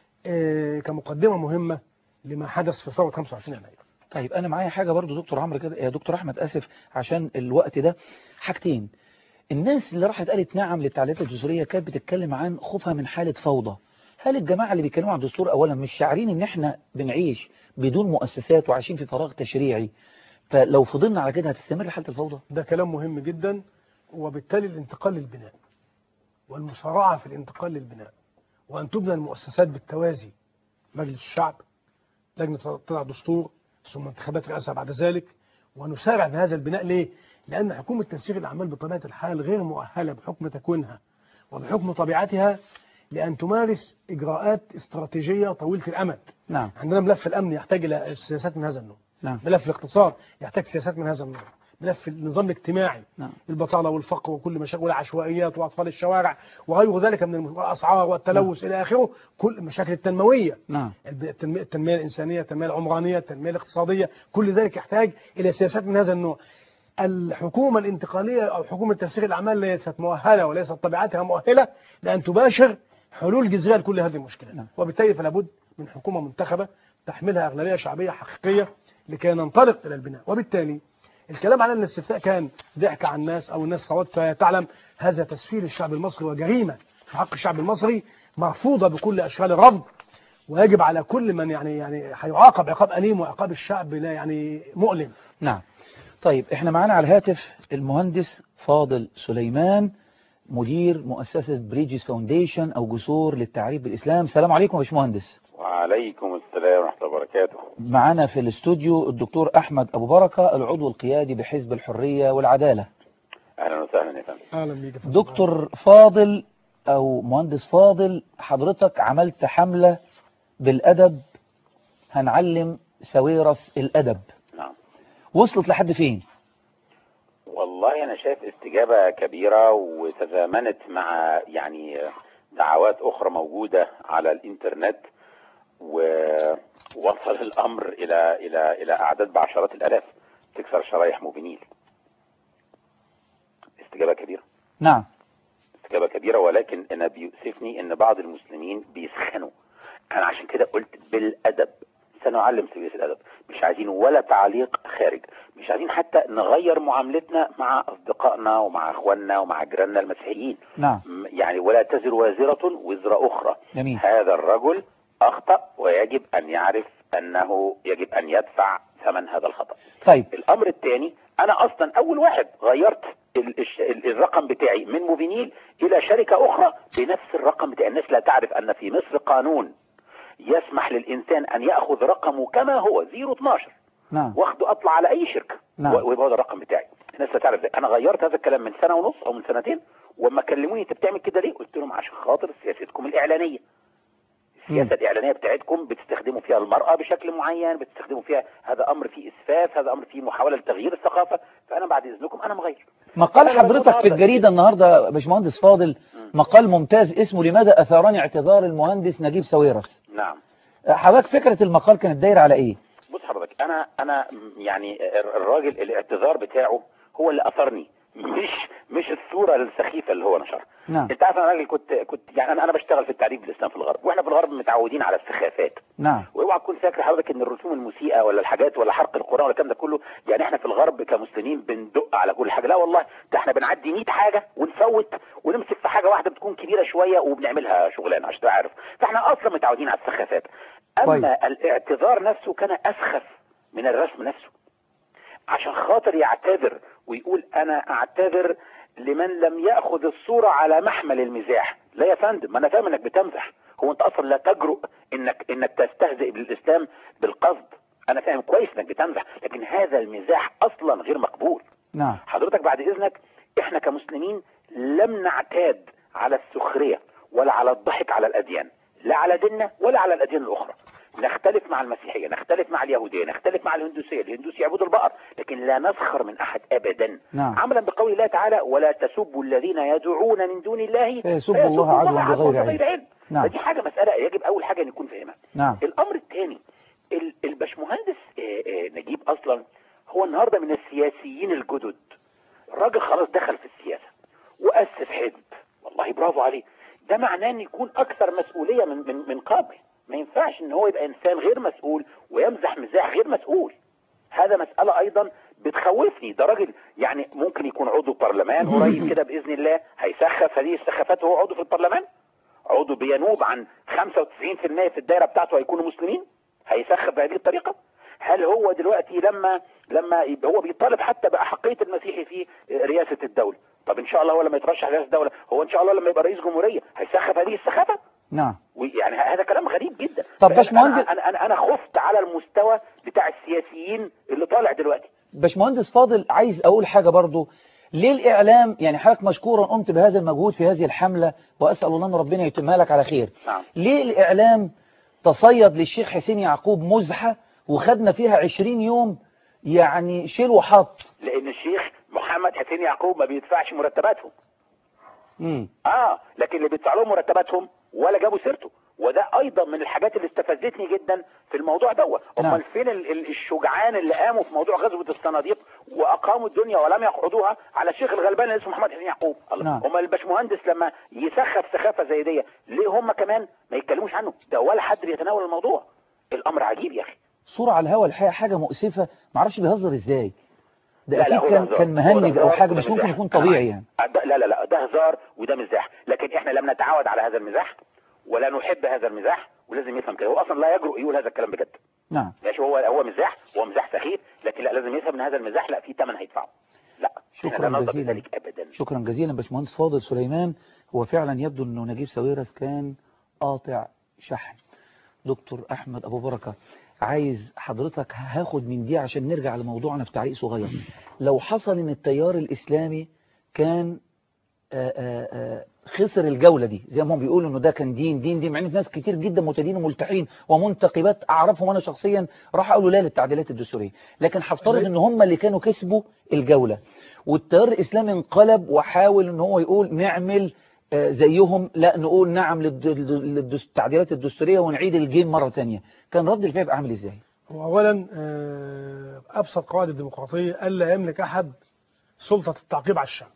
آه، كمقدمة مهمة لما حدث في ثورة 25 يناير طيب انا معايا حاجه برضو دكتور عمرو كده يا دكتور احمد اسف عشان الوقت ده حاجتين الناس اللي راحت قالت نعم للتعديلات الدستوريه كانت بتتكلم عن خوفها من حاله فوضى هل الجماعه اللي بيتكلموا عن الدستور اولا مش شاعرين ان احنا بنعيش بدون مؤسسات وعايشين في فراغ تشريعي فلو فضلنا على كده هتستمر حاله الفوضى ده كلام مهم جدا وبالتالي الانتقال للبناء والمسارعة في الانتقال للبناء وأن تبنى المؤسسات بالتوازي مجلس الشعب لجنة تضع دستور ثم انتخابات رئاسة بعد ذلك ونسارع في هذا البناء ليه؟ لأن حكومة تنسيق الأعمال بطبيعة الحال غير مؤهلة بحكم تكوينها وبحكم طبيعتها لأن تمارس إجراءات استراتيجية طويلة الأمد نعم عندنا ملف الأمن يحتاج إلى سياسات من هذا النوع نعم ملف الاقتصاد يحتاج سياسات من هذا النوع ملف النظام الاجتماعي نعم البطالة والفقر وكل مشاكل والعشوائيات وأطفال الشوارع وغير ذلك من الم- الأسعار والتلوث إلى آخره كل المشاكل التنموية نعم الب- التنمية, التنمية الإنسانية التنمية العمرانية التنمية الاقتصادية كل ذلك يحتاج إلى سياسات من هذا النوع الحكومة الانتقالية أو حكومة تسيير الأعمال ليست مؤهلة وليست طبيعتها مؤهلة لأن تباشر حلول جذرية لكل هذه المشكلات نعم. وبالتالي فلا بد من حكومة منتخبة تحملها أغلبية شعبية حقيقية لكي ننطلق إلى البناء وبالتالي الكلام على ان الاستفتاء كان ضحك على الناس او الناس صوت تعلم هذا تسفير الشعب المصري وجريمه في حق الشعب المصري مرفوضه بكل اشكال الرفض ويجب على كل من يعني يعني هيعاقب عقاب اليم وعقاب الشعب لا يعني مؤلم نعم طيب احنا معانا على الهاتف المهندس فاضل سليمان مدير مؤسسة بريدجز فاونديشن او جسور للتعريف بالاسلام السلام عليكم يا باشمهندس وعليكم السلام ورحمة الله وبركاته معانا في الاستوديو الدكتور احمد ابو بركة العضو القيادي بحزب الحرية والعدالة أهلا وسهلا يا فندم اهلا بيك يا فندم. دكتور فاضل او مهندس فاضل حضرتك عملت حملة بالادب هنعلم سويرس الادب نعم وصلت لحد فين والله أنا شايف استجابة كبيرة وتزامنت مع يعني دعوات أخرى موجودة على الإنترنت ووصل الأمر إلى إلى إلى أعداد بعشرات الآلاف تكسر شرايح موبينيل استجابة كبيرة نعم استجابة كبيرة ولكن أنا بيؤسفني أن بعض المسلمين بيسخنوا أنا عشان كده قلت بالأدب سنعلم سبيل الأدب مش عايزين ولا تعليق الخارج مش عايزين حتى نغير معاملتنا مع اصدقائنا ومع اخواننا ومع جيراننا المسيحيين نعم م- يعني ولا تزر وازرة وزر اخرى جميل هذا الرجل اخطأ ويجب ان يعرف انه يجب ان يدفع ثمن هذا الخطأ طيب الامر الثاني انا اصلا اول واحد غيرت ال- الش- ال- الرقم بتاعي من موبينيل الى شركة اخرى بنفس الرقم بتاعي الناس لا تعرف ان في مصر قانون يسمح للانسان ان ياخذ رقمه كما هو 012 نعم واخده اطلع على اي شركه نعم. و- ويبقى هو ده الرقم بتاعي الناس لا تعرف ده انا غيرت هذا الكلام من سنه ونص او من سنتين وما كلموني انت بتعمل كده ليه قلت لهم عشان خاطر سياستكم الاعلانيه السياسه الاعلانيه بتاعتكم بتستخدموا فيها المراه بشكل معين بتستخدموا فيها هذا امر فيه اسفاف هذا امر فيه محاوله لتغيير الثقافه فانا بعد اذنكم انا مغير مقال أنا بقول حضرتك في النهاردة- الجريدة النهاردة يا باشمهندس فاضل مقال ممتاز اسمه لماذا أثارني اعتذار المهندس نجيب ساويرس نعم حضرتك فكرة المقال كانت دايرة على إيه؟ بص حضرتك انا انا م- يعني الراجل الاعتذار بتاعه هو اللي اثرني مش مش الصوره السخيفه اللي هو نشرها نعم انت عارف انا راجل كنت كنت يعني انا انا بشتغل في التعريف بالاسلام في الغرب واحنا في الغرب متعودين على السخافات نعم واوعى تكون فاكر حضرتك ان الرسوم المسيئه ولا الحاجات ولا حرق القران ولا الكلام ده كله يعني احنا في الغرب كمسلمين بندق على كل حاجه لا والله ده احنا بنعدي 100 حاجه ونفوت ونمسك في حاجه واحده بتكون كبيره شويه وبنعملها شغلانه عشان تبقى عارف فاحنا اصلا متعودين على السخافات اما طيب. الاعتذار نفسه كان اسخف من الرسم نفسه عشان خاطر يعتذر ويقول انا اعتذر لمن لم ياخذ الصوره على محمل المزاح لا يا فندم ما انا فاهم انك بتمزح هو انت اصلا لا تجرؤ انك انك تستهزئ بالاسلام بالقصد انا فاهم كويس انك بتمزح لكن هذا المزاح اصلا غير مقبول نعم حضرتك بعد اذنك احنا كمسلمين لم نعتاد على السخريه ولا على الضحك على الاديان لا على ديننا ولا على الاديان الاخرى نختلف مع المسيحيه نختلف مع اليهوديه نختلف مع الهندوسيه الهندوس يعبدوا البقر لكن لا نسخر من احد ابدا نعم. عملا بقول الله تعالى ولا تسبوا الذين يدعون من دون الله فيسبوا الله عدوا بغير علم. نعم. فدي حاجه مساله يجب اول حاجه ان يكون فاهمها نعم الامر الثاني ال- الباشمهندس آه، آه، نجيب اصلا هو النهارده من السياسيين الجدد الراجل خلاص دخل في السياسه واسس حزب والله برافو عليه ده معناه ان يكون اكثر مسؤوليه من من من قبل ما ينفعش ان هو يبقى انسان غير مسؤول ويمزح مزاح غير مسؤول هذا مسألة أيضا بتخوفني ده راجل يعني ممكن يكون عضو برلمان قريب كده بإذن الله هيسخف هذه السخافات وهو عضو في البرلمان عضو بينوب عن 95% في الدائرة بتاعته هيكونوا مسلمين هيسخف بهذه الطريقة هل هو دلوقتي لما لما يبقى هو بيطالب حتى بأحقية المسيحي في رئاسة الدولة طب إن شاء الله هو لما يترشح رئاسة الدولة هو إن شاء الله لما يبقى رئيس جمهورية هيسخف هذه السخافة نعم يعني هذا كلام غريب جدا طب فأنا- باشمهندس- انا انا انا خفت على المستوى بتاع السياسيين اللي طالع دلوقتي باشمهندس فاضل عايز أقول حاجة برضو ليه الإعلام يعني حضرتك مشكورا قمت بهذا المجهود في هذه الحملة وأسأل الله أن ربنا يتمها لك على خير نعم ليه الإعلام تصيد للشيخ حسين يعقوب مزحة وخدنا فيها 20 يوم يعني شيل وحط لان الشيخ محمد حسين يعقوب ما بيدفعش مرتباتهم مم. اه لكن اللي بيدفع لهم مرتباتهم ولا جابوا سيرته وده ايضا من الحاجات اللي استفزتني جدا في الموضوع دوت نعم. امال فين ال- ال- الشجعان اللي قاموا في موضوع غزوه الصناديق واقاموا الدنيا ولم يقعدوها على الشيخ الغلبان اللي اسمه محمد حسين يعقوب الله نعم. امال الباشمهندس لما يسخف سخافه زي دي ليه هم كمان ما يتكلموش عنه ده ولا حد بيتناول الموضوع الامر عجيب يا اخي صورة على الهوا الحقيقة حاجة مؤسفة معرفش بيهزر ازاي ده لا، لا، أكيد هو كان هزار. كان هو مهنج أو هزار حاجة وده مش ممكن مزاح. يكون أنا طبيعي معاك. يعني ده- لا لا لا ده هزار وده مزاح لكن احنا لم نتعود على هذا المزاح ولا نحب هذا المزاح ولازم يفهم كده هو اصلا لا يجرؤ يقول هذا الكلام بجد نعم ماشي هو هو مزاح هو مزاح سخيف لكن لا لازم يفهم ان هذا المزاح لا في ثمن هيدفعه لا احنا لا شكرا نرضى جزيلا بذلك ابدا شكرا جزيلا باشمهندس فاضل سليمان هو فعلا يبدو انه نجيب ساويرس كان قاطع شحن دكتور احمد ابو بركه عايز حضرتك هاخد من دي عشان نرجع لموضوعنا في تعليق صغير لو حصل ان التيار الاسلامي كان آآ آآ خسر الجولة دي زي ما هم بيقولوا انه ده كان دين دين دين مع ان ناس كتير جدا متدين وملتحين ومنتقبات اعرفهم انا شخصيا راح اقولوا لا للتعديلات الدستورية لكن هفترض ان هم اللي كانوا كسبوا الجولة والتيار الاسلامي انقلب وحاول ان هو يقول نعمل آه، زيهم لا نقول نعم للد- للد- للتعديلات الدستورية ونعيد الجيم مرة تانية كان رد الفعل يبقى عامل ازاي وأولا آه، أبسط قواعد الديمقراطية ألا يملك أحد سلطة التعقيب على الشعب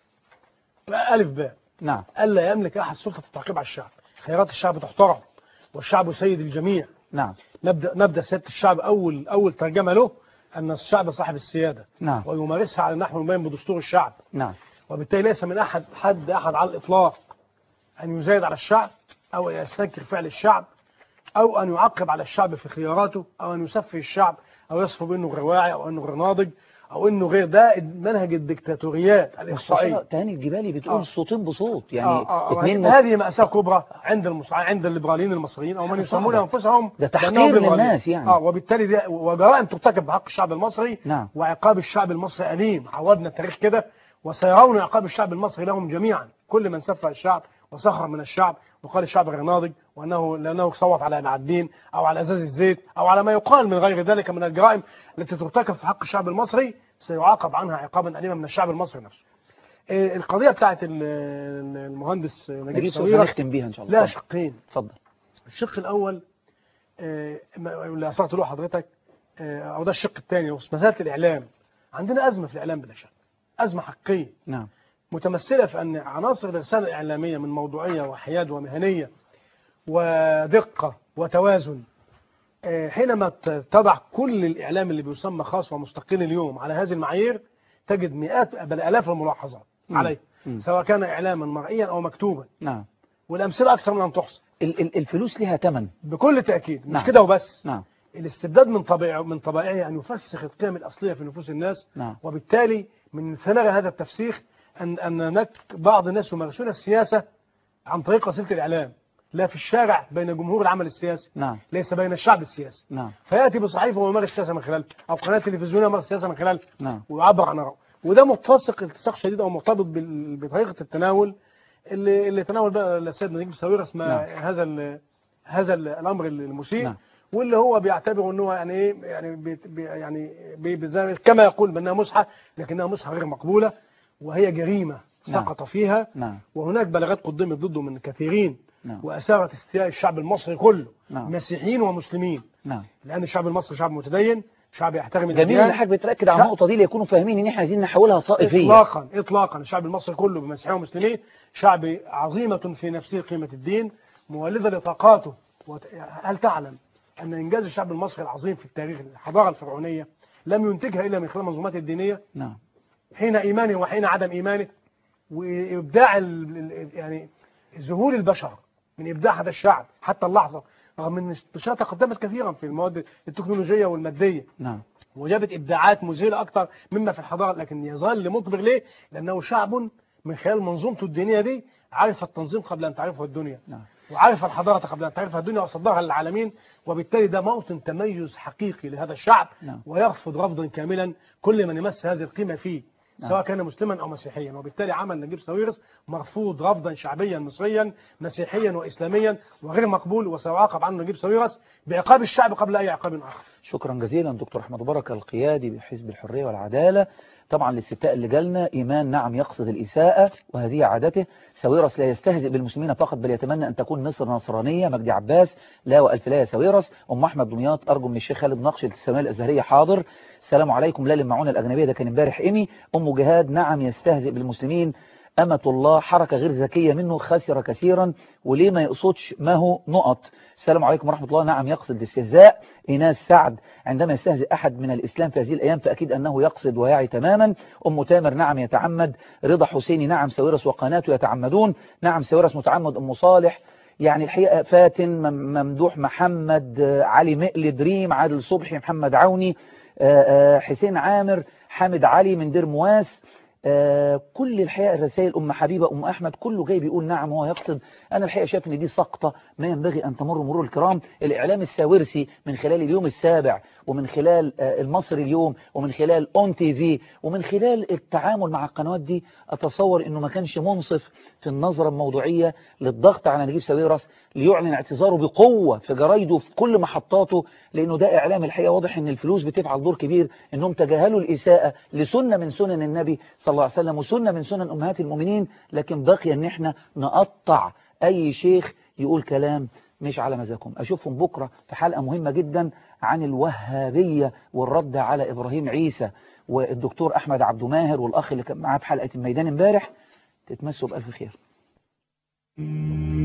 ألف باء نعم ألا يملك أحد سلطة التعقيب على الشعب خيارات الشعب تحترم والشعب سيد الجميع نعم مبدأ مبدأ سيادة الشعب أول أول ترجمة له أن الشعب صاحب السيادة نعم ويمارسها على النحو المبين بدستور الشعب نعم وبالتالي ليس من أحد حد أحد على الإطلاق أن يزايد على الشعب أو أن يستنكر فعل الشعب أو أن يعقب على الشعب في خياراته أو أن يسفه الشعب أو يصفه بأنه غير واعي أو أنه غير ناضج أو أنه غير ده منهج الدكتاتوريات الإقصائية مستشار تهاني الجبالي بتقول آه. صوتين بصوت يعني آه آه اتنين آه هذه مأساة كبرى عند المصع... عند الليبراليين المصريين أو من حاجة يسمون صعبة. أنفسهم ده تحقير بأنهم ليبراليين. للناس يعني. آه وبالتالي دي وجرائم ترتكب بحق الشعب المصري نعم وعقاب الشعب المصري أليم عودنا التاريخ كده وسيرون عقاب الشعب المصري لهم جميعا كل من سفه الشعب وسخر من الشعب وقال الشعب غير ناضج وانه لانه صوت على معدين او على ازاز الزيت او على ما يقال من غير ذلك من الجرائم التي ترتكب في حق الشعب المصري سيعاقب عنها عقابا اليما من الشعب المصري نفسه. آه، القضيه بتاعت ال- المهندس نجيب نجيب سويرس ساويرس هنختم بيها ان شاء الله لها اتفضل. شقين اتفضل الشق الاول آه، ما- اللي اثرت له حضرتك آه، او ده الشق الثاني مساله الاعلام عندنا ازمه في الاعلام بلا شك ازمه حقيقيه نعم متمثله في ان عناصر الرساله الاعلاميه من موضوعيه وحياد ومهنيه ودقه وتوازن آه، حينما ت- تضع كل الاعلام اللي بيسمى خاص ومستقل اليوم على هذه المعايير تجد مئات بل الاف الملاحظات مم. عليه مم. سواء كان اعلاما مرئيا او مكتوبا نعم والامثله اكثر من ان تحصى ال- ال- الفلوس لها ثمن بكل تاكيد مش نعم. كده وبس نعم الاستبداد من طبيعه من طبائعه ان يفسخ القيم الاصليه في نفوس الناس نعم وبالتالي من ثمار هذا التفسيخ ان ان هناك بعض الناس يمارسون السياسه عن طريق وسيله الاعلام لا في الشارع بين جمهور العمل السياسي نعم ليس بين الشعب السياسي نعم فياتي بصحيفه ويمارس السياسه من خلالها او قناه تلفزيونيه يمارس السياسه من خلالها نعم ويعبر عن آرائه وده متسق التصاق شديد او مرتبط بال- بطريقه التناول اللي اللي تناول بقى السيد نجيب ساويرس ما نعم. هذا ال هذا ال- الامر المسيء نعم. واللي هو بيعتبر ان هو يعني ايه يعني بي بي- يعني بي بزي- كما يقول بانها مسحه لكنها مسحه غير مقبوله وهي جريمه نعم. سقط فيها نعم وهناك بلاغات قدمت ضده من كثيرين نعم واثارت استياء الشعب المصري كله نعم مسيحيين ومسلمين نعم لان الشعب المصري شعب متدين شعب يحترم جميل الاديان ان حضرتك بتركز على شعب- النقطه دي ليكونوا فاهمين ان احنا عايزين نحولها طائفيه اطلاقا اطلاقا الشعب المصري كله بمسيحيين ومسلمين شعب عظيمه في نفسه قيمه الدين مولده لطاقاته وت- هل تعلم ان انجاز الشعب المصري العظيم في التاريخ الحضاره الفرعونيه لم ينتجها الا من خلال المنظومات الدينيه نعم حين ايمانه وحين عدم ايمانه وابداع ال- ال- يعني ظهور البشر من ابداع هذا الشعب حتى اللحظه رغم ان البشريه تقدمت كثيرا في المواد التكنولوجيه والماديه نعم وجابت ابداعات مذهله اكثر مما في الحضاره لكن يظل مطبق ليه؟ لانه شعب من خلال منظومته الدينيه دي عرف التنظيم قبل ان تعرفه الدنيا نعم وعرف الحضاره قبل ان تعرفها الدنيا وصدرها للعالمين وبالتالي ده موطن تميز حقيقي لهذا الشعب نعم. ويرفض رفضا كاملا كل من يمس هذه القيمه فيه نعم. سواء كان مسلما او مسيحيا وبالتالي عمل نجيب ساويرس مرفوض رفضا شعبيا مصريا مسيحيا واسلاميا وغير مقبول وسيعاقب عنه نجيب ساويرس بعقاب الشعب قبل اي عقاب اخر شكرا جزيلا دكتور احمد بركه القيادي بحزب الحريه والعداله طبعا الاستفتاء اللي جالنا ايمان نعم يقصد الاساءه وهذه عادته ساويرس لا يستهزئ بالمسلمين فقط بل يتمنى ان تكون مصر نصرانيه مجدي عباس لا والف لا يا ساويرس ام احمد دمياط ارجو من الشيخ خالد نقش السماء الازهريه حاضر السلام عليكم لا للمعونه الاجنبيه ده كان امبارح ايمي ام جهاد نعم يستهزئ بالمسلمين أمة الله حركة غير ذكية منه خسر كثيرا وليه ما يقصدش ما هو نقط السلام عليكم ورحمة الله نعم يقصد الاستهزاء إيناس سعد عندما يستهزئ أحد من الإسلام في هذه الأيام فأكيد أنه يقصد ويعي تماما أم تامر نعم يتعمد رضا حسيني نعم ساويرس وقناته يتعمدون نعم ساويرس متعمد أم صالح يعني الحقيقة فاتن مم- ممدوح محمد آه، علي مقل دريم عادل صبحي محمد عوني آه، آه، حسين عامر حامد علي من دير مواس آه، كل الحقيقة الرسائل أم حبيبة أم أحمد كله جاي بيقول نعم هو يقصد أنا الحقيقة شايف إن دي سقطة ما ينبغي أن تمر مرور الكرام الإعلام الساورسي من خلال اليوم السابع ومن خلال آه، المصري اليوم ومن خلال أون تي في ومن خلال التعامل مع القنوات دي أتصور إنه ما كانش منصف في النظرة الموضوعية للضغط على نجيب ساويرس ليعلن اعتذاره بقوة في جرايده في كل محطاته لأنه ده إعلام الحقيقة واضح إن الفلوس بتفعل دور كبير إنهم تجاهلوا الإساءة لسنة من سنن النبي صلى الله عليه وسلم وسنة من سنن أمهات المؤمنين لكن بقي إن إحنا نقطع أي شيخ يقول كلام مش على مزاجهم أشوفهم بكرة في حلقة مهمة جدا عن الوهابية والرد على إبراهيم عيسى والدكتور أحمد عبد ماهر والأخ اللي كان معاه في حلقة الميدان امبارح تتمسوا بألف خير